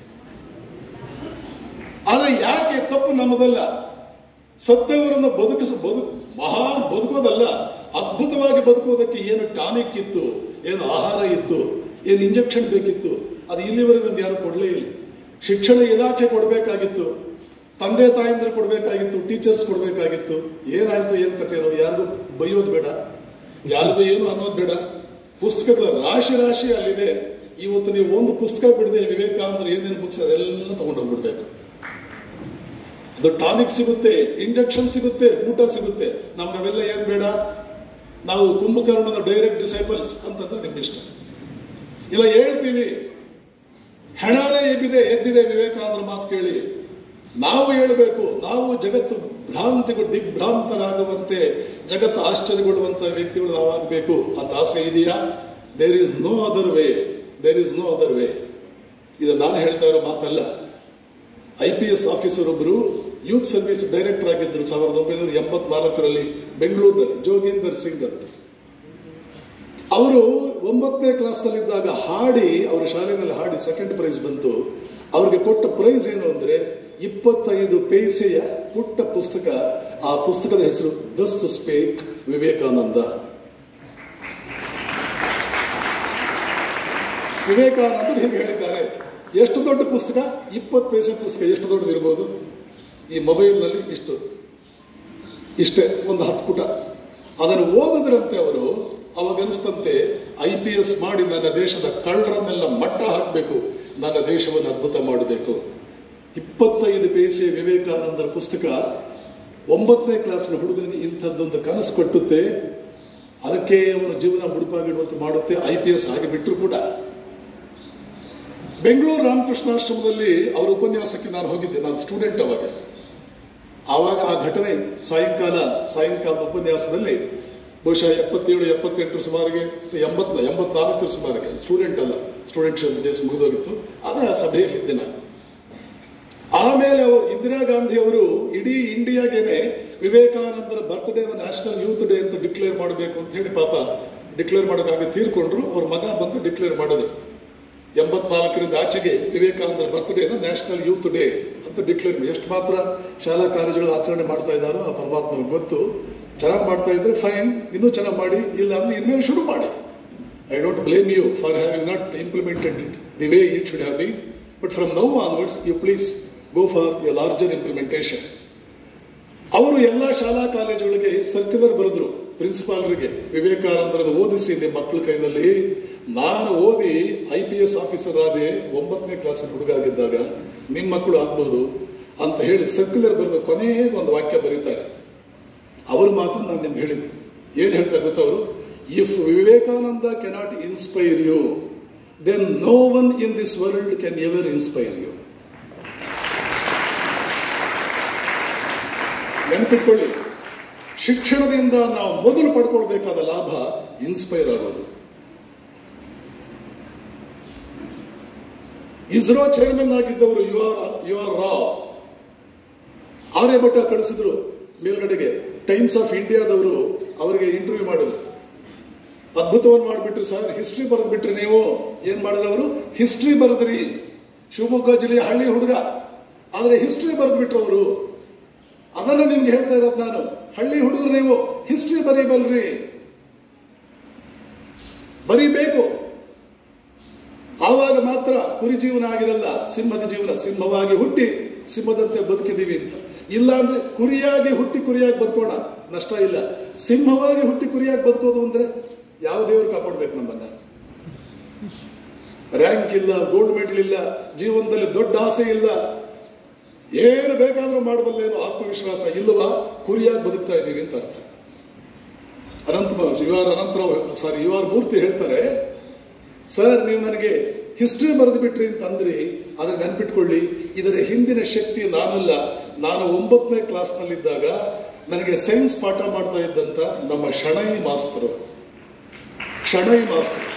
ಆದರೆ ಯಾಕೆ ತಪ್ಪು ನಮ್ಮದಲ್ಲ ಸತ್ತವರನ್ನು ಬದುಕಿಸ ಬದುಕು ಮಹಾನ್ ಬದುಕೋದಲ್ಲ ಅದ್ಭುತವಾಗಿ ಬದುಕುವುದಕ್ಕೆ ಏನು ಟಾನಿಕ್ ಇತ್ತು ಏನು ಆಹಾರ ಇತ್ತು ಏನು ಇಂಜೆಕ್ಷನ್ ಬೇಕಿತ್ತು ಅದು ಇಲ್ಲಿವರೆಗೆ ನಮ್ಗೆ ಯಾರು ಕೊಡಲೇ ಇಲ್ಲ ಶಿಕ್ಷಣ ಇಲಾಖೆ ಕೊಡಬೇಕಾಗಿತ್ತು ತಂದೆ ತಾಯಂದ್ರೆ ಕೊಡಬೇಕಾಗಿತ್ತು ಟೀಚರ್ಸ್ ಕೊಡಬೇಕಾಗಿತ್ತು ಏನಾಯ್ತು ಏನು ಕಥೆನೋ ಯಾರಿಗೂ ಬೈಯೋದು ಬೇಡ ಯಾರಿಗೂ ಏನು ಅನ್ನೋದು ಬೇಡ ಪುಸ್ತಕಗಳ ರಾಶಿ ರಾಶಿ ಅಲ್ಲಿದೆ ಇವತ್ತು ನೀವು ಒಂದು ಪುಸ್ತಕ ಬಿಡದೆ ವಿವೇಕಾನಂದರು ಏನೇನು ಬುಕ್ಸ್ ಅದೆಲ್ಲ ತಗೊಂಡೋಗ್ಬಿಡ್ಬೇಕು ಅದು ಟಾನಿಕ್ ಸಿಗುತ್ತೆ ಇಂಜೆಕ್ಷನ್ ಸಿಗುತ್ತೆ ಊಟ ಸಿಗುತ್ತೆ ನಮ್ಗೆ ಅವೆಲ್ಲ ಏನ್ ಬೇಡ ನಾವು ಕುಂಭಕರ್ಣನ ಡೈರೆಕ್ಟ್ ಡಿಸೈಪಲ್ಸ್ ಅಂತಂದ್ರೆ ನಿಮ್ಗೆ ಇಷ್ಟ ಇಲ್ಲ ಹೇಳ್ತೀವಿ ಹೆಣನೇ ಎಬ್ಬಿದೆ ಎದ್ದಿದೆ ವಿವೇಕಾನಂದರ ಮಾತು ಕೇಳಿ ನಾವು ಹೇಳಬೇಕು ನಾವು ಜಗತ್ತು ಭ್ರಾಂತಿಗೂ ದಿಗ್ಭ್ರಾಂತರಾಗುವಂತೆ ಜಗತ್ತು ಆಶ್ಚರ್ಯಗೊಳ್ಳುವಂತ ವ್ಯಕ್ತಿಗಳು ನಾವಾಗಬೇಕು ಅಂತ ಆಸೆ ಇದೆಯಾ there is no other way there is no other way ಇದು ನಾನು ಹೇಳ್ತಾ ಇರೋ ಮಾತಲ್ಲ ಐ ಪಿ ಎಸ್ ಆಫೀಸರ್ ಒಬ್ಬರು ಯೂತ್ ಸರ್ವಿಸ್ ಡೈರೆಕ್ಟರ್ ಆಗಿದ್ದರು ಸಾವಿರದ ಒಂಬೈನೂರ ಎಂಬತ್ನಾಲ್ಕರಲ್ಲಿ ಬೆಂಗಳೂರಿನಲ್ಲಿ ಜೋಗೇಂದರ್ ಸಿಂಗ್ ಅಂತ ಅವರು ಒಂಬತ್ತನೇ ಕ್ಲಾಸಲ್ಲಿದ್ದಾಗ ಹಾಡಿ ಅವರ ಶಾಲೆಯಲ್ಲಿ ಹಾಡಿ ಸೆಕೆಂಡ್ ಪ್ರೈಸ್ ಬಂತು ಅವ್ರಿಗೆ ಕೊಟ್ಟ ಪ್ರೈಸ್ ಏನು ಅಂದ್ರೆ ಇಪ್ಪತ್ತೈದು ಪೈಸೆಯ ಪುಟ್ಟ ಪುಸ್ತಕ ಆ ಪುಸ್ತಕದ ಹೆಸರು ದಸ್ ಸ್ಪೇಕ್ ವಿವೇಕಾನಂದ ವಿವೇಕಾನಂದರು ಹೀಗೆ ಹೇಳಿದ್ದಾರೆ ಎಷ್ಟು ದೊಡ್ಡ ಪುಸ್ತಕ ಇಪ್ಪತ್ತು ಪೈಸೆ ಪುಸ್ತಕ ಎಷ್ಟು ದೊಡ್ಡದಿರ್ಬೋದು ಈ ಮೊಬೈಲ್ನಲ್ಲಿ ಇಷ್ಟು ಇಷ್ಟೇ ಒಂದು ಹತ್ತು ಪುಟ ಅದನ್ನು ಓದಿದ್ರಂತೆ ಅವರು ಅವಾಗ ಅನಿಸ್ತಂತೆ ಐ ಪಿ ಎಸ್ ಮಾಡಿ ನನ್ನ ದೇಶದ ಕಳ್ಳರನ್ನೆಲ್ಲ ಮಟ್ಟ ಹಾಕಬೇಕು ನನ್ನ ದೇಶವನ್ನು ಅದ್ಭುತ ಮಾಡಬೇಕು ಇಪ್ಪತ್ತೈದು ಪೈಸೆ ವಿವೇಕಾನಂದರ ಪುಸ್ತಕ ಒಂಬತ್ತನೇ ಕ್ಲಾಸ್ನ ಹುಡುಗನಿಗೆ ಇಂಥದ್ದೊಂದು ಕನಸು ಕೊಟ್ಟುತ್ತೆ ಅದಕ್ಕೆ ಅವನ ಜೀವನ ಮುಡುಪಾಗಿಡುವಂತೆ ಮಾಡುತ್ತೆ ಐ ಪಿ ಎಸ್ ಹಾಗೆ ಬಿಟ್ಟರು ಕೂಡ ಬೆಂಗಳೂರು ರಾಮಕೃಷ್ಣಾಶ್ರಮದಲ್ಲಿ ಅವರ ಉಪನ್ಯಾಸಕ್ಕೆ ನಾನು ಹೋಗಿದ್ದೆ ನಾನು ಸ್ಟೂಡೆಂಟ್ ಅವಾಗ ಆವಾಗ ಆ ಘಟನೆ ಸಾಯಂಕಾಲ ಸಾಯಂಕಾಲ ಉಪನ್ಯಾಸದಲ್ಲಿ ಬಹುಶಃ ಎಪ್ಪತ್ತೇಳು ಎಪ್ಪತ್ತೆಂಟರ ಸುಮಾರಿಗೆ ಎಂಬತ್ ಎಂಬತ್ನಾಲ್ಕರ ಸುಮಾರಿಗೆ ಸ್ಟೂಡೆಂಟ್ ಅಲ್ಲ ಸ್ಟೂಡೆಂಟ್ಶಿಪ್ ಡೇಸ್ ಮುಗಿದೋಗಿತ್ತು ಆದರೆ ಆ ಸಭೆಯಲ್ಲಿದ್ದೆ ನಾನು ಆಮೇಲೆ ಅವರು ಇಂದಿರಾ ಗಾಂಧಿ ಅವರು ಇಡೀ ಇಂಡಿಯಾಗೇನೆ ವಿವೇಕಾನಂದರ ಬರ್ತ್ಡೇ ನ್ಯಾಷನಲ್ ಯೂತ್ ಡೇ ಅಂತ ಡಿಕ್ಲೇರ್ ಮಾಡಬೇಕು ಅಂತ ಹೇಳಿ ಪಾಪ ಡಿಕ್ಲೇರ್ ಮಾಡೋಕ್ಕಾಗ ತೀರ್ಕೊಂಡ್ರು ಅವ್ರ ಮಗ ಬಂದು ಡಿಕ್ಲೇರ್ ಮಾಡಿದ್ರು ಎಂಬತ್ನಾಲ್ಕರಿಂದ ಆಚೆಗೆ ವಿವೇಕಾನಂದರ ಬರ್ತ್ಡೇನ ನ್ಯಾಷನಲ್ ಯೂತ್ ಡೇ ಅಂತ ಡಿಕ್ಲೇರ್ ಎಷ್ಟು ಮಾತ್ರ ಶಾಲಾ ಕಾಲೇಜುಗಳು ಆಚರಣೆ ಮಾಡ್ತಾ ಇದ್ದಾರೋ ಆ ಪರಮಾತ್ಮಗೆ ಗೊತ್ತು ಚೆನ್ನಾಗಿ ಮಾಡ್ತಾ ಇದ್ರೆ ಫೈನ್ ಇನ್ನೂ ಚೆನ್ನಾಗಿ ಮಾಡಿ ಇಲ್ಲ ಅಂದ್ರೆ ಇನ್ಮೇಲೆ ಶುರು ಮಾಡಿ I don't blame you for having not implemented it the way it should have be but from now onwards you please go for a larger implementation ಅವರು ಎಲ್ಲ ಶಾಲಾ ಕಾಲೇಜುಗಳಿಗೆ ಸರ್ಕ್ಯುಲರ್ ಬರೆದ್ರು ಪ್ರಿನ್ಸಿಪಾಲ್ರಿಗೆ ವಿವೇಕಾನಂದರನ್ನು ಓದಿಸಿ ನಿಮ್ಮ ಮಕ್ಕಳ ಕೈನಲ್ಲಿ ನಾನು ಓದಿ ಐ ಪಿ ಎಸ್ ಆಫೀಸರ್ ಆದೆ ಒಂಬತ್ತನೇ ಕ್ಲಾಸಿನ ಹುಡುಗ ಆಗಿದ್ದಾಗ ನಿಮ್ಮ ಮಕ್ಕಳು ಆಗ್ಬಹುದು ಅಂತ ಹೇಳಿ ಸರ್ಕ್ಯುಲರ್ ಬರೆದು ಕೊನೆಗೆ ಒಂದು ವಾಕ್ಯ ಬರೀತಾರೆ ಅವ್ರ ಮಾತು ನಾನು ನಿಮ್ಗೆ ಹೇಳಿದ್ದು ಏನು ಹೇಳ್ತಾರೆ ಗೊತ್ತಾ ಅವರು if Vivekananda cannot inspire you then no one in this world can ever inspire you ನೆನಪಿಟ್ಕೊಳ್ಳಿ ಶಿಕ್ಷಣದಿಂದ ನಾವು ಮೊದಲು ಪಡ್ಕೊಳ್ಬೇಕಾದ ಲಾಭ ಇನ್ಸ್ಪೈರ್ ಆಗೋದು ಇಸ್ರೋ ಚೇರ್ಮನ್ ಆಗಿದ್ದವರು U R U R Rao Aryabhata ಕಳಿಸಿದ್ರು ಮೇಲ್ಗಡೆಗೆ ಟೈಮ್ಸ್ ಆಫ್ ಇಂಡಿಯಾದವರು ಅವರಿಗೆ ಇಂಟರ್ವ್ಯೂ ಮಾಡಿದ್ರು ಅದ್ಭುತವನ್ನು ಮಾಡಿಬಿಟ್ರಿ ಸರ್ ಹಿಸ್ಟ್ರಿ ಬರೆದು ಬಿಟ್ರಿ ನೀವು ಏನ್ ಮಾಡಿದ್ರು ಅವರು ಹಿಸ್ಟ್ರಿ ಬರೆದ್ರಿ ಶಿವಮೊಗ್ಗ ಜಿಲ್ಲೆಯ ಹಳ್ಳಿ ಹುಡುಗ ಆದರೆ ಹಿಸ್ಟ್ರಿ ಬರೆದು ಬಿಟ್ರು ಅವರು ಅದನ್ನ ನಿಮ್ಗೆ ಹೇಳ್ತಾ ಇರೋದು ನಾನು ಹಳ್ಳಿ ಹುಡುಗರು ನೀವು ಹಿಸ್ಟ್ರಿ ಬರೀಬಲ್ರಿ ಬರೀಬೇಕು ಆವಾಗ ಮಾತ್ರ ಕುರಿ ಜೀವನ ಆಗಿರಲ್ಲ ಸಿಂಹದ ಜೀವನ ಸಿಂಹವಾಗಿ ಹುಟ್ಟಿ ಸಿಂಹದಂತೆ ಬದುಕಿದೀವಿ ಅಂತ ಇಲ್ಲ ಅಂದ್ರೆ ಕುರಿಯಾಗಿ ಹುಟ್ಟಿ ಕುರಿಯಾಗಿ ಬದುಕೋಣ ನಷ್ಟ ಇಲ್ಲ ಸಿಂಹವಾಗಿ ಹುಟ್ಟಿ ಕುರಿಯಾಗಿ ಬದುಕೋದು ಅಂದ್ರೆ ಯಾವ ದೇವರು ಕಾಪಾಡ್ಬೇಕು ನಮ್ಮನ್ನ ರ್ಯಾಂಕ್ ಇಲ್ಲ ಗೋಲ್ಡ್ ಮೆಡಲ್ ಇಲ್ಲ ಜೀವನದಲ್ಲಿ ದೊಡ್ಡ ಆಸೆ ಇಲ್ಲ ಏನು ಬೇಕಾದ್ರೂ ಮಾಡಬಲ್ಲೇನೋ ಆತ್ಮವಿಶ್ವಾಸ ಇಲ್ಲವಾ ಕುರಿಯಾಗಿ ಬದುಕ್ತಾ ಇದ್ದೀವಿ ಅಂತ ಅರ್ಥ Anantha U R Anantharao sorry U R Murthy ಹೇಳ್ತಾರೆ ಸರ್ ನೀವು ನನಗೆ ಹಿಸ್ಟ್ರಿ ಬರೆದು ಬಿಟ್ರಿ ಅಂತ ಅಂದ್ರಿ ಆದ್ರೆ ನೆನ್ಪಿಟ್ಕೊಳ್ಳಿ ಇದರ ಹಿಂದಿನ ಶಕ್ತಿ ನಾನಲ್ಲ ನಾನು ಒಂಬತ್ತನೇ ಕ್ಲಾಸ್ನಲ್ಲಿದ್ದಾಗ ನನಗೆ ಸೈನ್ಸ್ ಪಾಠ ಮಾಡ್ತಾ ಇದ್ದಂತ ನಮ್ಮ ಶಣೈ ಮಾಸ್ತರು ಶಣೈ ಮಾಸ್ತರು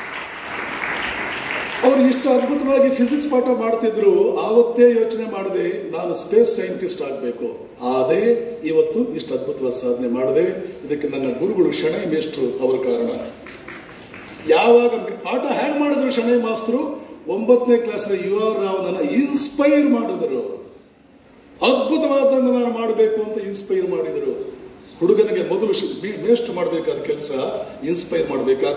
ಅವರು ಇಷ್ಟು ಅದ್ಭುತವಾಗಿ ಫಿಸಿಕ್ಸ್ ಪಾಠ ಮಾಡ್ತಿದ್ರು ಆವತ್ತೇ ಯೋಚನೆ ಮಾಡದೆ ನಾನು ಸ್ಪೇಸ್ ಸೈಂಟಿಸ್ಟ್ ಆಗಬೇಕು ಆದೇ ಇವತ್ತು ಇಷ್ಟು ಅದ್ಭುತವಾದ ಸಾಧನೆ ಮಾಡಿದೆ ಇದಕ್ಕೆ ನನ್ನ ಗುರುಗಳು ಶಣೈ ಮೇಷ್ಟ್ರು ಅವರ ಕಾರಣ ಯಾವಾಗ ಪಾಠ ಹ್ಯಾಂಗ್ ಮಾಡಿದ್ರು ಶಣೈ ಮಾಸ್ತರು ಒಂಬತ್ತನೇ ಕ್ಲಾಸ್ನ ಯು ಆರ್ ರಾವ್ ನನ್ನ ಇನ್ಸ್ಪೈರ್ ಮಾಡಿದರು ಅದ್ಭುತವಾದನ್ನು ನಾನು ಮಾಡಬೇಕು ಅಂತ ಇನ್ಸ್ಪೈರ್ ಮಾಡಿದರು ಹುಡುಗನಿಗೆ ಮೊದಲು ಶ್- ಮೇ- ಮೇಷ್ಟ್ರು ಮಾಡಬೇಕಾದ ಕೆಲಸ ಇನ್ಸ್ಪೈರ್ ಮಾಡಬೇಕಾದ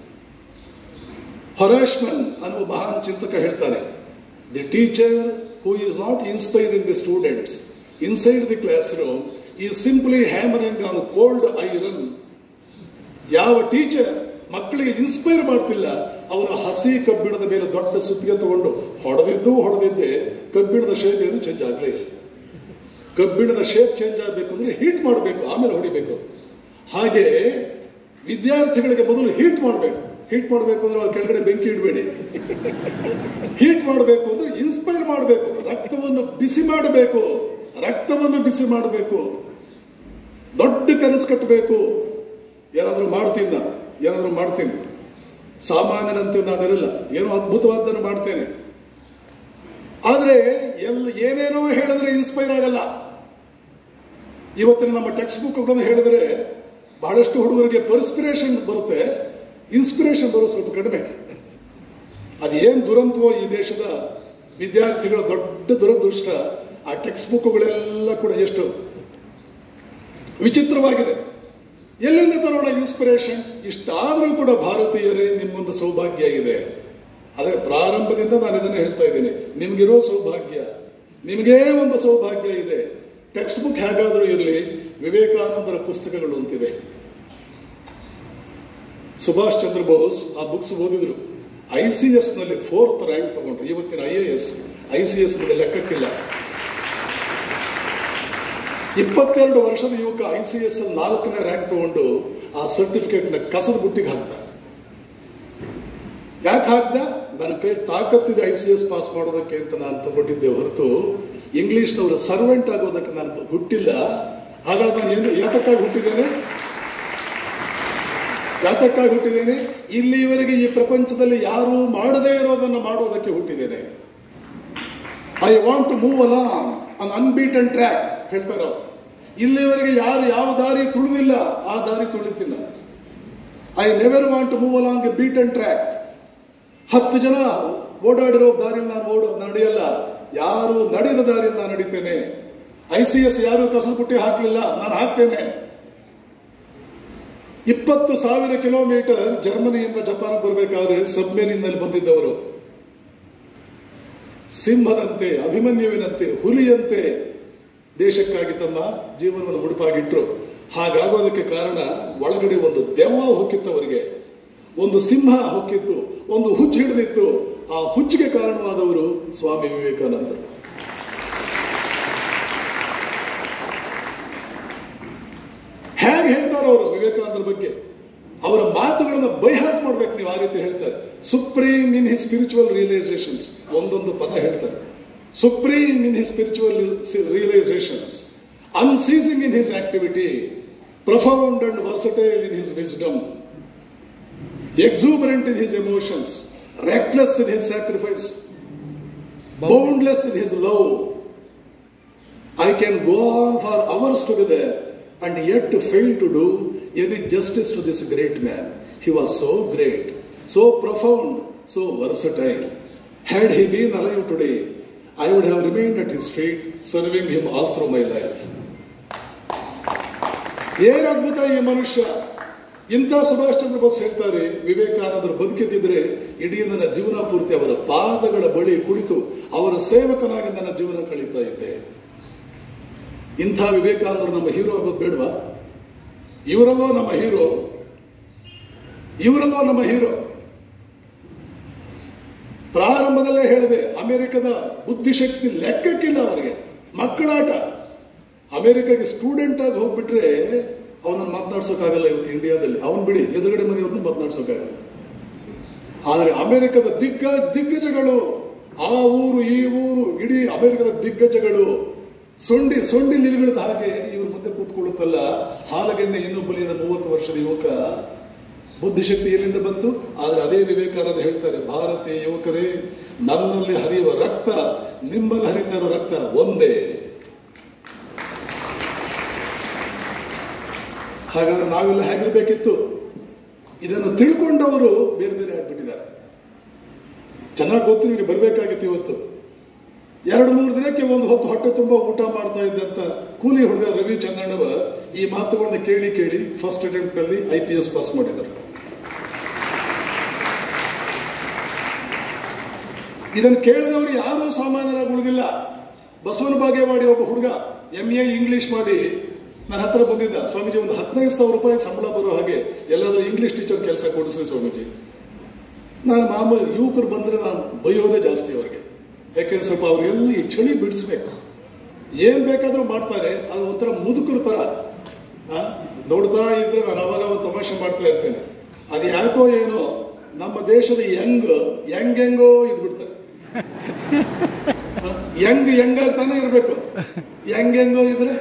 ಹೊರಾಶ್ಮನ್ ಅನ್ನುವ ಮಹಾನ್ ಚಿಂತಕ ಹೇಳ್ತಾನೆ the teacher who is not inspiring the students inside the classroom is simply hammering on cold iron ಯಾವ ಟೀಚರ್ ಮಕ್ಕಳಿಗೆ ಇನ್ಸ್ಪೈರ್ ಮಾಡ್ತಿಲ್ಲ ಅವರ ಹಸಿ ಕಬ್ಬಿಣದ ಮೇಲೆ ದೊಡ್ಡ ಸುತ್ತಿಗೆ ತಗೊಂಡು ಹೊಡೆದಿದ್ದು ಹೊಡೆದಿದ್ದೆ ಕಬ್ಬಿಣದ ಶೇಪ್ ಏನು ಚೇಂಜ್ ಆಗಲೇ ಇಲ್ಲ ಕಬ್ಬಿಣದ ಶೇಪ್ ಚೇಂಜ್ ಆಗಬೇಕು ಅಂದ್ರೆ ಹೀಟ್ ಮಾಡಬೇಕು ಆಮೇಲೆ ಹೊಡಿಬೇಕು ಹಾಗೆ ವಿದ್ಯಾರ್ಥಿಗಳಿಗೆ ಮೊದಲು ಹೀಟ್ ಮಾಡಬೇಕು ಹೀಟ್ ಮಾಡಬೇಕು ಅಂದ್ರೆ ಅವ್ರ ಕೆಳಗಡೆ ಬೆಂಕಿ ಇಡಬೇಡಿ ಹೀಟ್ ಮಾಡಬೇಕು ಅಂದ್ರೆ ಇನ್ಸ್ಪೈರ್ ಮಾಡಬೇಕು ರಕ್ತವನ್ನು ಬಿಸಿ ಮಾಡಬೇಕು ರಕ್ತವನ್ನು ಬಿಸಿ ಮಾಡಬೇಕು ದೊಡ್ಡ ಕನಸು ಕಟ್ಟಬೇಕು ಏನಾದರೂ ಮಾಡ್ತೀನಿ ನಾನು ಏನಾದರೂ ಮಾಡ್ತೀನಿ ಸಾಮಾನ್ಯನಂತೆ ನಾನಿರಲ್ಲ ಏನೋ ಅದ್ಭುತವಾದ್ದನ್ನು ಮಾಡ್ತೇನೆ ಆದರೆ ಎಲ್ಲ ಏನೇನೋ ಹೇಳಿದ್ರೆ ಇನ್ಸ್ಪೈರ್ ಆಗಲ್ಲ ಇವತ್ತಿನ ನಮ್ಮ ಟೆಕ್ಸ್ಟ್ ಬುಕ್ಗಳನ್ನು ಹೇಳಿದ್ರೆ ಬಹಳಷ್ಟು ಹುಡುಗರಿಗೆ ಪರ್ಸ್ಪಿರೇಷನ್ ಬರುತ್ತೆ ಇನ್ಸ್ಪಿರೇಷನ್ ಬರೋ ಸ್ವಲ್ಪ ಕಡಿಮೆ ಅದೇನು ದುರಂತವೋ ಈ ದೇಶದ ವಿದ್ಯಾರ್ಥಿಗಳ ದೊಡ್ಡ ದುರದೃಷ್ಟ ಆ ಟೆಕ್ಸ್ಟ್ ಬುಕ್ಗಳೆಲ್ಲ ಕೂಡ ಎಷ್ಟು ವಿಚಿತ್ರವಾಗಿದೆ ಎಲ್ಲಿಂದ ತರೋಣ ಇನ್ಸ್ಪಿರೇಷನ್ ಇಷ್ಟಾದರೂ ಕೂಡ ಭಾರತೀಯರೇ ನಿಮ್ಮೊಂದು ಸೌಭಾಗ್ಯ ಇದೆ ಅದೇ ಪ್ರಾರಂಭದಿಂದ ನಾನು ಇದನ್ನು ಹೇಳ್ತಾ ಇದ್ದೀನಿ ನಿಮ್ಗಿರೋ ಸೌಭಾಗ್ಯ ನಿಮಗೇ ಒಂದು ಸೌಭಾಗ್ಯ ಇದೆ ಟೆಕ್ಸ್ಟ್ ಬುಕ್ ಹೇಗಾದರೂ ಇರಲಿ ವಿವೇಕಾನಂದರ ಪುಸ್ತಕಗಳು ಅಂತಿದೆ ಸುಭಾಷ್ ಚಂದ್ರ ಬೋಸ್ ಆ ಬುಕ್ಸ್ ಓದಿದ್ರು ಐ ಸಿ ಎಸ್ ನಲ್ಲಿ ಫೋರ್ತ್ ರ್ಯಾಂಕ್ ತಗೊಂಡ್ರು ಇವತ್ತಿನ I A S I C S ಮೇಲೆ ಲೆಕ್ಕಕ್ಕಿಲ್ಲ ಇಪ್ಪತ್ತೆರಡು ವರ್ಷದ ಯುವಕ ಐ ಸಿ ಎಸ್ ಅಲ್ಲಿ ನಾಲ್ಕನೇ ರ್ಯಾಂಕ್ ತಗೊಂಡು ಆ ಸರ್ಟಿಫಿಕೇಟ್ ನ ಕಸದ ಬುಟ್ಟಿಗೆ ಹಾಕ್ದ ಯಾಕೆ ಹಾಕ್ದ ನನ್ನ ಕೈ ತಾಕತ್ತಿದೆ ಐ ಸಿ ಎಸ್ ಪಾಸ್ ಮಾಡೋದಕ್ಕೆ ಅಂತ ನಾನು ತಗೊಂಡಿದ್ದೆ ಹೊರತು ಇಂಗ್ಲಿಷ್ನವರ ಸರ್ವೆಂಟ್ ಆಗೋದಕ್ಕೆ ನಾನು ಹುಟ್ಟಿಲ್ಲ ಹಾಗಾಗಿ ನಾನು ಏನು ಯಾತಕ್ಕಾಗಿ ಹುಟ್ಟಿದ್ದೇನೆ ಯಾತಕ್ಕಾಗಿ ಹುಟ್ಟಿದ್ದೇನೆ ಇಲ್ಲಿಯವರೆಗೆ ಈ ಪ್ರಪಂಚದಲ್ಲಿ ಯಾರೂ ಮಾಡದೇ ಇರೋದನ್ನು ಮಾಡೋದಕ್ಕೆ ಹುಟ್ಟಿದ್ದೇನೆ I want to move along an unbeaten track ಹೇಳ್ತಾರ ಇಲ್ಲಿವರೆಗೆ ಯಾರು ಯಾವ ದಾರಿ ತುಳಿದಿಲ್ಲ ಆ ದಾರಿ ತುಳಿತಿಲ್ಲ I never want to move along a beaten track ಹತ್ತು ಜನ ಓಡಾಡಿರೋ ದಾರಿಯಲ್ಲಿ ನಾನು ಓಡ ನಡೆಯಲ್ಲ ಯಾರು ನಡೆದ ದಾರಿಯಲ್ಲಿ ನಾನು ನಡೀತೇನೆ ಐ ಸಿ ಎಸ್ ಯಾರು ಕಸಲು ಪುಟ್ಟಿ ಹಾಕಲಿಲ್ಲ ನಾನು ಹಾಕ್ತೇನೆ ಇಪ್ಪತ್ತು ಸಾವಿರ ಕಿಲೋಮೀಟರ್ ಜರ್ಮನಿಯಿಂದ ಜಪಾನ್ ಬರಬೇಕಾದ್ರೆ ಸಬ್ಮೆರಿನ್ನಲ್ಲಿ ಬಂದಿದ್ದವರು ಸಿಂಹದಂತೆ ಅಭಿಮನ್ಯುವಿನಂತೆ ಹುಲಿಯಂತೆ ದೇಶಕ್ಕಾಗಿ ತಮ್ಮ ಜೀವನವನ್ನು ಮುಡುಪಾಗಿಟ್ರು ಹಾಗಾಗೋದಕ್ಕೆ ಕಾರಣ ಒಳಗಡೆ ಒಂದು ದೆವ್ವ ಹೊಕ್ಕಿತ್ತು ಅವರಿಗೆ ಒಂದು ಸಿಂಹ ಹೊಕ್ಕಿತ್ತು ಒಂದು ಹುಚ್ಚು ಹಿಡಿದಿತ್ತು ಆ ಹುಚ್ಚಿಗೆ ಕಾರಣವಾದವರು ಸ್ವಾಮಿ ವಿವೇಕಾನಂದರು ಹೇಗೆ ಹೇಳ್ತಾರೆ ಅವರು ವಿವೇಕಾನಂದರ ಬಗ್ಗೆ ಅವರ ಮಾತುಗಳನ್ನು ಬೈಹಾಟ್ ಮಾಡ್ಬೇಕು ನೀವು ಆ ರೀತಿ ಹೇಳ್ತಾರೆ supreme in his spiritual realisations ಒಂದೊಂದು ಪದ ಹೇಳ್ತಾರೆ supreme in his spiritual realisations unceasing in his activity profound and versatile in his wisdom exuberant in his emotions, reckless in his sacrifice, boundless in his love. I can go on for hours together and yet failed to do any justice to this great man. He was so great, so profound, so versatile. Had he been alive today, I would have remained at his feet, serving him all through my life. ಏನ್ ಅದ್ಭುತ ಈ ಮನುಷ್ಯ ಇಂಥ ಸುಭಾಷ್ ಚಂದ್ರ ಬೋಸ್ ಹೇಳ್ತಾರೆ ವಿವೇಕಾನಂದರು ಬದುಕಿದ್ದಿದ್ರೆ ಇಡೀ ನನ್ನ ಜೀವನ ಪೂರ್ತಿ ಅವರ ಪಾದಗಳ ಬಳಿ ಕುಳಿತು ಅವರ ಸೇವಕನಾಗಿ ನನ್ನ ಜೀವನ ಕಳೀತಾ ಇದ್ದೆ ಇಂಥ ವಿವೇಕಾನಂದರು ನಮ್ಮ ಹೀರೋ ಆಗೋದು ಬೇಡವಾ ಇವರಲ್ಲೋ ನಮ್ಮ ಹೀರೋ ಇವರಲ್ಲೋ ನಮ್ಮ ಹೀರೋ ಪ್ರಾರಂಭದಲ್ಲೇ ಹೇಳಿದೆ ಅಮೆರಿಕದ ಬುದ್ಧಿಶಕ್ತಿ ಲೆಕ್ಕಕ್ಕಿಲ್ಲ ಅವರಿಗೆ ಮಕ್ಕಳಾಟ ಅಮೆರಿಕಾಗೆ ಸ್ಟೂಡೆಂಟ್ ಆಗಿ ಹೋಗ್ಬಿಟ್ರೆ ಅವನನ್ನು ಮಾತನಾಡ್ಸೋಕ್ಕಾಗಲ್ಲ ಇವತ್ತು ಇಂಡಿಯಾದಲ್ಲಿ ಅವನ್ ಬಿಡಿ ಎದುರುಗಡೆ ಮನೆಯವ್ರನ್ನ ಮಾತನಾಡ್ಸೋಕ್ಕಾಗಲ್ಲ ಆದರೆ ಅಮೆರಿಕದ ದಿಗ್ಗ ದಿಗ್ಗಜಗಳು ಆ ಊರು ಈ ಊರು ಇಡೀ ಅಮೆರಿಕದ ದಿಗ್ಗಜಗಳು ಸೊಂಡಿ ಸೊಂಡಿ ನಿಲ್ಗಳದ ಹಾಗೆ ಇವ್ರ ಮುಂದೆ ಕೂತ್ಕೊಳ್ಳುತ್ತಲ್ಲ ಹಾಲಗೆಂದ ಇನ್ನೂ ಬಲಿಯದ ಮೂವತ್ತು ವರ್ಷದ ಯುವಕ ಬುದ್ಧಿಶಕ್ತಿ ಎಲ್ಲಿಂದ ಬಂತು ಆದರೆ ಅದೇ ವಿವೇಕಾನಂದ ಹೇಳ್ತಾರೆ ಭಾರತೀಯ ಯುವಕರೇ ನನ್ನಲ್ಲಿ ಹರಿಯುವ ರಕ್ತ ನಿಮ್ಮಲ್ಲಿ ಹರಿತಾ ಇರೋ ರಕ್ತ ಒಂದೇ ಹಾಗಾದ್ರೆ ನಾವೆಲ್ಲ ಹೇಗಿರ್ಬೇಕಿತ್ತು ಇದನ್ನು ತಿಳ್ಕೊಂಡವರು ಬೇರೆ ಬೇರೆ ಆಗ್ಬಿಟ್ಟಿದ್ದಾರೆ ಚೆನ್ನಾಗಿ ಗೊತ್ತು ನಿಮಗೆ ಬರಬೇಕಾಗಿತ್ತು ಇವತ್ತು ಎರಡು ಮೂರು ದಿನಕ್ಕೆ ಒಂದು ಹೊತ್ತು ಹೊಟ್ಟೆ ತುಂಬ ಊಟ ಮಾಡ್ತಾ ಇದ್ದಂತ ಕೂಲಿ ಹುಡುಗ ರವಿ ಚಂದಣ್ಣವ ಈ ಮಾತುಗಳನ್ನ ಕೇಳಿ ಕೇಳಿ ಫಸ್ಟ್ ಅಟೆಂಪ್ಟ್ ಅಲ್ಲಿ ಐ ಪಿ ಎಸ್ ಪಾಸ್ ಮಾಡಿದ್ದಾರೆ ಇದನ್ನು ಕೇಳಿದವರು ಯಾರೂ ಸಾಮಾನ್ಯರಾಗಿ ಉಳಿದಿಲ್ಲ ಬಸವನ ಬಾಗೇವಾಡಿ ಒಬ್ಬ ಹುಡುಗ ಎಂ ಎ ಇಂಗ್ಲಿಷ್ ಮಾಡಿ ನನ್ನ ಹತ್ರ ಬಂದಿದ್ದ ಸ್ವಾಮೀಜಿ ಒಂದು ಹದಿನೈದು ಸಾವಿರ ರೂಪಾಯಿ ಸಂಬಳ ಬರೋ ಹಾಗೆ ಎಲ್ಲಾದರೂ ಇಂಗ್ಲಿಷ್ ಟೀಚರ್ ಕೆಲಸ ಕೊಡಿಸಿ ಸ್ವಾಮೀಜಿ ನಾನು ಮಾಮೂಲಿ ಯುವಕರು ಬಂದರೆ ನಾನು ಬೈಯೋದೇ ಜಾಸ್ತಿ ಅವರಿಗೆ ಯಾಕೆಂದ್ರೆ ಸ್ವಲ್ಪ ಅವರಿಗೆಲ್ಲ ಈ ಚಳಿ ಬಿಡಿಸ್ಬೇಕು ಏನ್ ಬೇಕಾದ್ರೂ ಮಾಡ್ತಾರೆ ಅದು ಒಂಥರ ಮುದುಕರ ತರ ಆ, ನೋಡ್ತಾ ಇದ್ರೆ ನಾನು ಅವಾಗ ಅವಾಗ ತಮಾಷೆ ಮಾಡ್ತಾ ಇರ್ತೇನೆ ಅದು ಯಾಕೋ ಏನೋ ನಮ್ಮ ದೇಶದ ಯಂಗ್ ಯಂಗ್ ಹೆಂಗೋ ಇದ್ಬಿಡ್ತಾರೆ ಯಂಗ್ ಯಂಗ್ ಆಗ್ತಾನೆ ಇರಬೇಕು ಯಂಗ್ ಹೆಂಗೋ ಇದ್ರೆ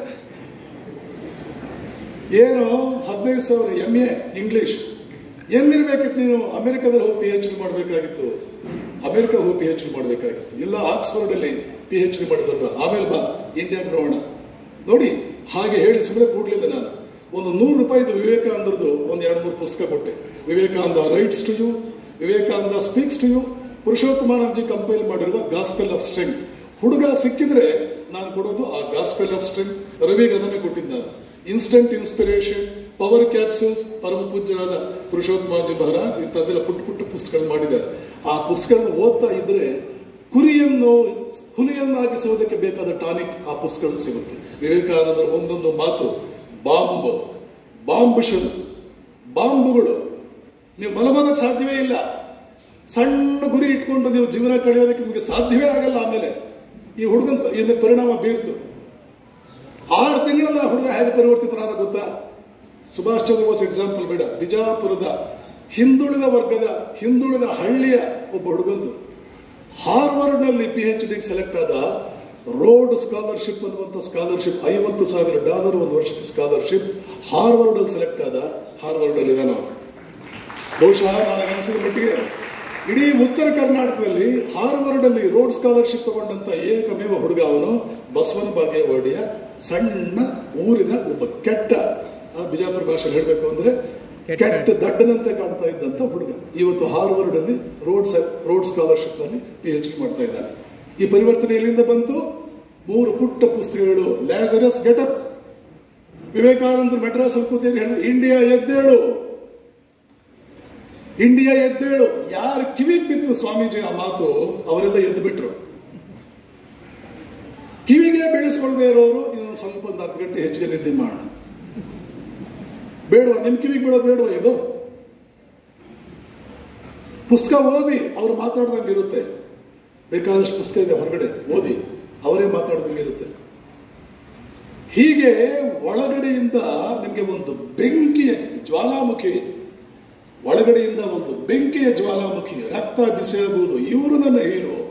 ಏನು ಹದಿನೈದು ಸಾವಿರ ಎಮ್ ಎ ಇಂಗ್ಲಿಷ್ ಎಲ್ಲಿರ್ಬೇಕಿತ್ತು ನೀನು ಅಮೆರಿಕದಲ್ಲಿ ಹೋಗಿ ಪಿ ಎಚ್ ಡಿ ಮಾಡಬೇಕಾಗಿತ್ತು ಅಮೆರಿಕ ಹೋಗಿ ಪಿ ಎಚ್ ಡಿ ಮಾಡಬೇಕಾಗಿತ್ತು ಇಲ್ಲ ಆಕ್ಸ್ಫರ್ಡ್ ಅಲ್ಲಿ ಪಿ ಎಚ್ ಡಿ ಮಾಡಿ ಬರ್ಬಾ ಆಮೇಲೆ ಬಾ ಇಂಡಿಯಾಗೆ ನೋಡೋಣ ನೋಡಿ ಹಾಗೆ ಹೇಳಿ ಸುಮ್ಮನೆ ಕೂಡ್ಲಿಲ್ಲ ನಾನು ಒಂದು ನೂರು ರೂಪಾಯಿದು ವಿವೇಕಾನಂದರದು ಒಂದು ಎರಡು ಮೂರು ಪುಸ್ತಕ ಕೊಟ್ಟೆ Vivekananda writes to you Vivekananda speaks to you Purushottamanandaji compile ಮಾಡಿರುವ ಗಾಸ್ಪೆಲ್ ಆಫ್ ಸ್ಟ್ರೆಂತ್ ಹುಡುಗ ಸಿಕ್ಕಿದ್ರೆ ನಾನು ಕೊಡೋದು ಆ ಗಾಸ್ಪೆಲ್ ಆಫ್ ಸ್ಟ್ರೆಂತ್ ರವಿಗೆ ಅದನ್ನೇ ಕೊಟ್ಟಿದ್ದು ನಾನು ಇನ್ಸ್ಟಂಟ್ ಇನ್ಸ್ಪಿರೇಷನ್ ಪವರ್ ಕ್ಯಾಪ್ಸೂಲ್ಸ್ ಪರಮ ಪೂಜ್ಯರಾದ ಪುರುಷೋತ್ತಮಾಜಿ ಮಹಾರಾಜ್ ಇಂಥದ್ದೆಲ್ಲ ಪುಟ್ಟ ಪುಟ್ಟ ಪುಸ್ತಕಗಳು ಮಾಡಿದ್ದಾರೆ ಆ ಪುಸ್ತಕಗಳನ್ನು ಓದ್ತಾ ಇದ್ರೆ ಕುರಿಯನ್ನು ಹುಲಿಯನ್ನಾಗಿಸುವುದಕ್ಕೆ ಬೇಕಾದ ಟಾನಿಕ್ ಆ ಪುಸ್ತಕಗಳು ಸಿಗುತ್ತೆ ವಿವೇಕಾನಂದರ ಒಂದೊಂದು ಮಾತು ಬಾಂಬ್ ಬಾಂಬ್ ಶಲ್ ಬಾಂಬುಗಳು ನೀವು ಮಲಗೋದಕ್ಕೆ ಸಾಧ್ಯವೇ ಇಲ್ಲ ಸಣ್ಣ ಗುರಿ ಇಟ್ಕೊಂಡು ನೀವು ಜೀವನ ಕಳೆಯೋದಕ್ಕೆ ನಿಮಗೆ ಸಾಧ್ಯವೇ ಆಗಲ್ಲ ಆಮೇಲೆ ಈ ಹುಡುಗಂತ ಇನ್ನು ಪರಿಣಾಮ ಬೀರ್ತು ಆರು ತಿಂಗಳಲ್ಲಿ ಆ ಹುಡುಗ ಹೇಗೆ ಪರಿವರ್ತಿತನಾದ ಗೊತ್ತಾ ಸುಭಾಷ್ ಚಂದ್ರ ಬೋಸ್ ಎಕ್ಸಾಂಪಲ್ ಬೇಡ ಬಿಜಾಪುರದ ಹಿಂದುಳಿದ ವರ್ಗದ ಹಿಂದುಳಿದ ಹಳ್ಳಿಯ ಒಬ್ಬ ಹುಡುಗಂದು ಹಾರ್ವರ್ಡ್ನಲ್ಲಿ ಪಿ ಎಚ್ ಡಿಗೆ ಸೆಲೆಕ್ಟ್ ಆದ ರೋಡ್ ಸ್ಕಾಲರ್ಶಿಪ್ ಅನ್ನುವಂಥ ಸ್ಕಾಲರ್ಶಿಪ್ ಐವತ್ತು ಸಾವಿರ ಡಾಲರ್ ಒಂದು ವರ್ಷಕ್ಕೆ ಸ್ಕಾಲರ್ಶಿಪ್ ಹಾರ್ವರ್ಡ್ ಅಲ್ಲಿ ಸೆಲೆಕ್ಟ್ ಆದ ಹಾರ್ವರ್ಡ್ ಅಲ್ಲಿ ಇದಾನ ಬಹುಶಃ ನನಗೆ ಅನಿಸಿದ ಮಟ್ಟಿಗೆ ಇಡೀ ಉತ್ತರ ಕರ್ನಾಟಕದಲ್ಲಿ ಹಾರ್ವರ್ಡ್ ಅಲ್ಲಿ ರೋಡ್ ಸ್ಕಾಲರ್ಶಿಪ್ ತಗೊಂಡಂತ ಏಕಮೇವ ಹುಡುಗ ಅವನು ಬಸವನ ಬಾಗೇವಾಡಿಯ ಸಣ್ಣ ಊರಿನ ಒಬ್ಬ ಕೆಟ್ಟ ಆ ಬಿಜಾಪುರ ಭಾಷೆಯಲ್ಲಿ ಹೇಳಬೇಕು ಅಂದ್ರೆ ಕೆಟ್ಟ ದಡ್ಡನಂತೆ ಕಾಣ್ತಾ ಇದ್ದಂತ ಹುಡುಗ ಇವತ್ತು ಹಾರ್ವರ್ಡ್ ಅಲ್ಲಿ ರೋಡ್ ರೋಡ್ ಸ್ಕಾಲರ್ಶಿಪ್ ನಲ್ಲಿ ಪಿ ಎಚ್ ಡಿ ಮಾಡ್ತಾ ಇದ್ದಾನೆ ಈ ಪರಿವರ್ತನೆ ಎಲ್ಲಿಂದ ಬಂತು ಮೂರು ಪುಟ್ಟ ಪುಸ್ತಕಗಳು ಲ್ಯಾಸರಸ್ ಗೆಟಪ್ ವಿವೇಕಾನಂದರು ಮೆಡ್ರಾಸ್ ಅಲ್ಲಿ ಕೂತೇನು ಹೇಳ ಇಂಡಿಯಾ ಎದ್ದೇಳು ಇಂಡಿಯಾ ಎದ್ದೇಳು ಯಾರು ಕಿವಿಗೆ ಬಿತ್ತು ಸ್ವಾಮೀಜಿ ಆ ಮಾತು ಅವರೆಲ್ಲ ಎದ್ದು ಬಿಟ್ರು ಕಿವಿಗೆ ಬೆಳೆಸ್ಕೊಳ್ಳದೆ ಇರೋರು ಇದೊಂದು ಸ್ವಲ್ಪ ಒಂದು ಅರ್ಧ ಗಂಟೆ ಹೆಚ್ಚಿಗೆ ನಿದ್ದೆ ಮಾಡೋಣ ಬೇಡವಾ ನಿಮ್ ಕಿವಿಗೆ ಬೀಳೋದು ಬೇಡವಾ ಇದು ಪುಸ್ತಕ ಓದಿ ಅವ್ರು ಮಾತಾಡ್ದಂಗೆ ಇರುತ್ತೆ ಬೇಕಾದಷ್ಟು ಪುಸ್ತಕ ಇದೆ ಹೊರಗಡೆ ಓದಿ ಅವರೇ ಮಾತಾಡ್ದಂಗೆ ಇರುತ್ತೆ ಹೀಗೆ ಒಳಗಡೆಯಿಂದ ನಿಮಗೆ ಒಂದು ಬೆಂಕಿಯ ಜ್ವಾಲಾಮುಖಿ ಒಳಗಡೆಯಿಂದ ಒಂದು ಬೆಂಕಿಯ ಜ್ವಾಲಾಮುಖಿ ರಕ್ತ ಬಿಸಿಯಾಗುವುದು ಇವರು ನನ್ನ ಹೀರೋ